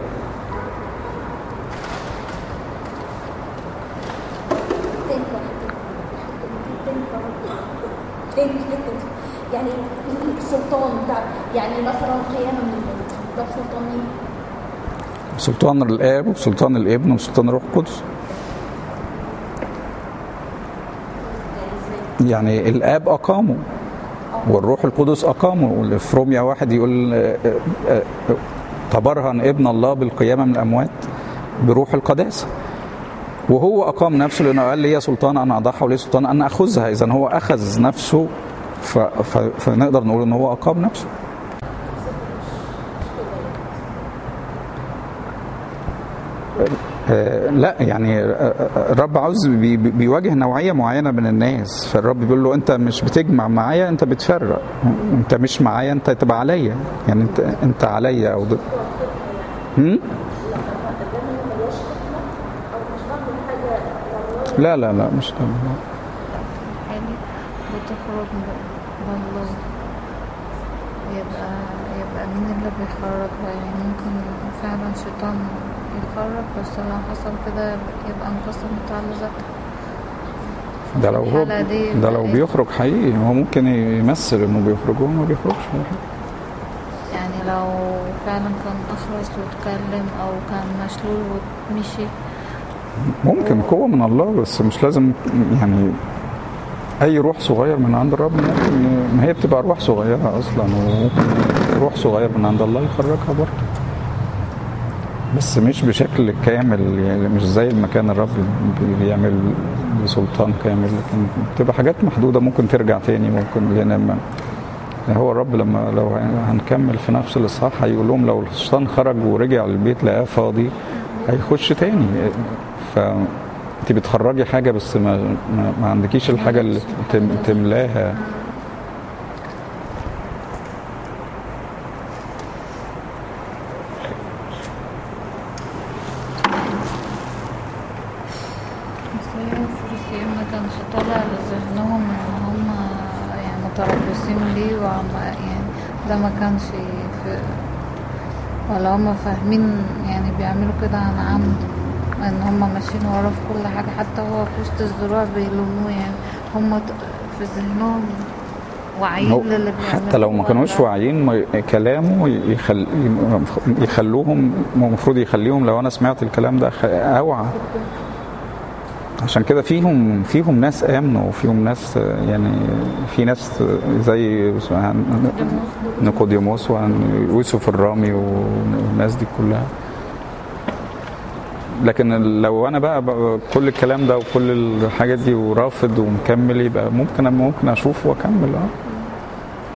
تاني واحد تاني تاني الحتة دي يعني السلطان بتاع يعني مثلا قيامة من الموت ده سلطان مين؟ سلطان الاب وسلطان الابن وسلطان الروح القدس يعني ازاي؟ يعني الاب اقامه والروح القدس اقامه في روميا واحد يقول آه، آه، آه، تبرهن ابن الله بالقيامه من الاموات بروح القداسه وهو اقام نفسه لانه قال لي سلطان ان اضعها ولي سلطان ان اخذها اذا هو اخذ نفسه ف... ف... فنقدر نقول ان هو اقام نفسه آه، لا يعني آه، آه، الرب عاوز بي- بي- بيواجه نوعيه معينه من الناس فالرب بيقول له انت مش بتجمع معايا انت بتفرق انت مش معايا انت تبقى عليا يعني انت انت عليا او ضد هم؟ لا لا لا مش ده يعني بتخرج بالله يبقى يبقى مين اللي بيخرجها يعني ممكن فعلا شيطان يخرج بس لو حصل كده يبقى انقسمت على ذاتها ده لو هو الحالة دي ده لو بقى- بيخرج حقيقي هو ممكن يمثل انه بيخرج وهو ما بيخرجش ولا حاجة. يعني لو فعلا كان أخرس واتكلم أو كان مشلول ومشي ممكن قوة من الله بس مش لازم يعني أي روح صغير من عند الرب ممكن ما هي بتبقى أرواح صغيرة أصلا وممكن روح صغير من عند الله يخرجها برضه بس مش بشكل كامل يعني مش زي المكان الرب بيعمل بسلطان كامل لكن بتبقى حاجات محدودة ممكن ترجع تاني ممكن لأن ما- يعني هو الرب لما لو هنكمل في نفس الإصحاح هيقول لهم لو الشيطان خرج ورجع البيت لقاه فاضي هيخش تاني ف انت بتخرجي حاجه بس ما ما, ما عندكيش الحاجه اللي تم- تملاها بس هي الفريسيين ما كانش طالع لذهنهم ان هم يعني متربصين بيه وعم يعني ده ما كانش في ولا هم فاهمين يعني بيعملوا كده عن عمد ان هم ماشيين وراه في كل حاجة حتى هو في وسط الزراع بيلوموه يعني هم ت- في ذهنهم واعيين هو للي حتى لو ما بيعملوه كانوش ولا- واعيين ما- كلامه يخل... يخلوهم المفروض يخليهم لو انا سمعت الكلام ده خ- اوعى عشان كده فيهم فيهم ناس امنوا وفيهم ناس يعني في ناس زي نيقوديموس ويوسف الرامي والناس دي كلها لكن لو انا بقى, بقى كل الكلام ده وكل الحاجات دي ورافض ومكمل يبقى ممكن ممكن اشوف واكمل اه